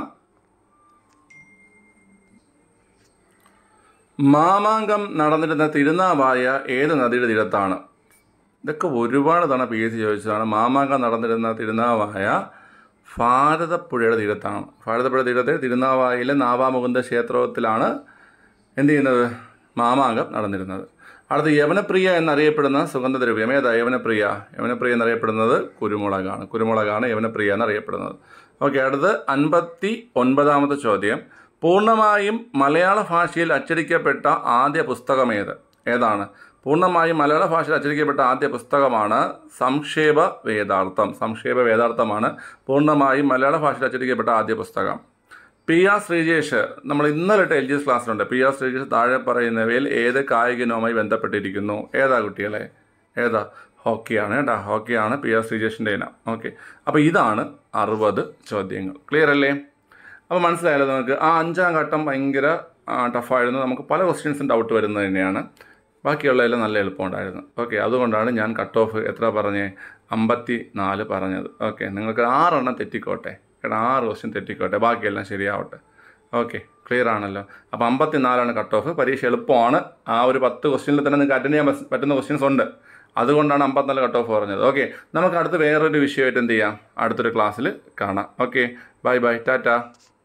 മാമാങ്കം നടന്നിരുന്ന തിരുനാവായ ഏത് നദിയുടെ തീരത്താണ് ഇതൊക്കെ ഒരുപാട് തവണ പി എസ് സി ചോദിച്ചതാണ് മാമാങ്കം നടന്നിരുന്ന തിരുനാവായ ഭാരതപ്പുഴയുടെ തീരത്താണ് ഭാരതപ്പുഴ തീരത്തെ തിരുനാവായയിലെ നാവാമുകുന്ദ ക്ഷേത്രത്തിലാണ് എന്ത് ചെയ്യുന്നത് മാമാങ്കം നടന്നിരുന്നത് അടുത്ത് യവനപ്രിയ എന്നറിയപ്പെടുന്ന സുഗന്ധദ്രവ്യം ഏതാ യവനപ്രിയ യവനപ്രിയ എന്നറിയപ്പെടുന്നത് കുരുമുളകാണ് കുരുമുളകാണ് യവനപ്രിയ എന്നറിയപ്പെടുന്നത് ഓക്കെ അടുത്ത് അൻപത്തി ഒൻപതാമത്തെ ചോദ്യം പൂർണ്ണമായും മലയാള ഭാഷയിൽ അച്ചടിക്കപ്പെട്ട ആദ്യ പുസ്തകം ഏത് ഏതാണ് പൂർണ്ണമായും മലയാള ഭാഷയിൽ അച്ചടിക്കപ്പെട്ട ആദ്യ പുസ്തകമാണ് സംക്ഷേപ വേദാർത്ഥം സംക്ഷേപ വേദാർത്ഥമാണ് പൂർണ്ണമായും മലയാള ഭാഷയിൽ അച്ചടിക്കപ്പെട്ട ആദ്യ പുസ്തകം പി ആർ ശ്രീജേഷ് നമ്മൾ ഇന്നലെ ഇട്ട എൽ ജി എസ് ക്ലാസ്സിലുണ്ട് പി ആർ ശ്രീജേഷ് താഴെ പറയുന്നവയിൽ ഏത് കായികനവുമായി ബന്ധപ്പെട്ടിരിക്കുന്നു ഏതാ കുട്ടികളെ ഏതാ ഹോക്കിയാണ് കേട്ടോ ഹോക്കിയാണ് പി ആർ ശ്രീജേഷിൻ്റെ ഇനം ഓക്കെ അപ്പോൾ ഇതാണ് അറുപത് ചോദ്യങ്ങൾ ക്ലിയർ അല്ലേ അപ്പോൾ മനസ്സിലായല്ലോ നമുക്ക് ആ അഞ്ചാം ഘട്ടം ഭയങ്കര ടഫായിരുന്നു നമുക്ക് പല ക്വസ്റ്റ്യൻസും ഡൗട്ട് വരുന്നത് തന്നെയാണ് ബാക്കിയുള്ളതെല്ലാം നല്ല എളുപ്പമുണ്ടായിരുന്നു ഓക്കെ അതുകൊണ്ടാണ് ഞാൻ കട്ട് ഓഫ് എത്ര പറഞ്ഞേ അമ്പത്തി നാല് പറഞ്ഞത് ഓക്കെ നിങ്ങൾക്ക് ആറെണ്ണം തെറ്റിക്കോട്ടെ കേട്ടോ ആറ് ക്വസ്റ്റ്യൻ തെറ്റിക്കോട്ടെ ബാക്കിയെല്ലാം ശരിയാവട്ടെ ഓക്കെ ക്ലിയർ ആണല്ലോ അപ്പോൾ അമ്പത്തി നാലാണ് കട്ട് ഓഫ് പരീക്ഷ എളുപ്പമാണ് ആ ഒരു പത്ത് ക്വസ്റ്റ്യനിൽ തന്നെ നിങ്ങൾക്ക് അറ്റൻഡ് ചെയ്യാൻ പറ്റ- പറ്റുന്ന ക്വസ്റ്റ്യൻസ് ഉണ്ട് അതുകൊണ്ടാണ് അമ്പത്തിനാല് കട്ട് ഓഫ് പറഞ്ഞത് ഓക്കെ നമുക്ക് അടുത്ത് വേറൊരു വിഷയമായിട്ട് എന്ത് ചെയ്യാം അടുത്തൊരു ക്ലാസ്സിൽ കാണാം ഓക്കെ ബൈ ബൈ ടാറ്റ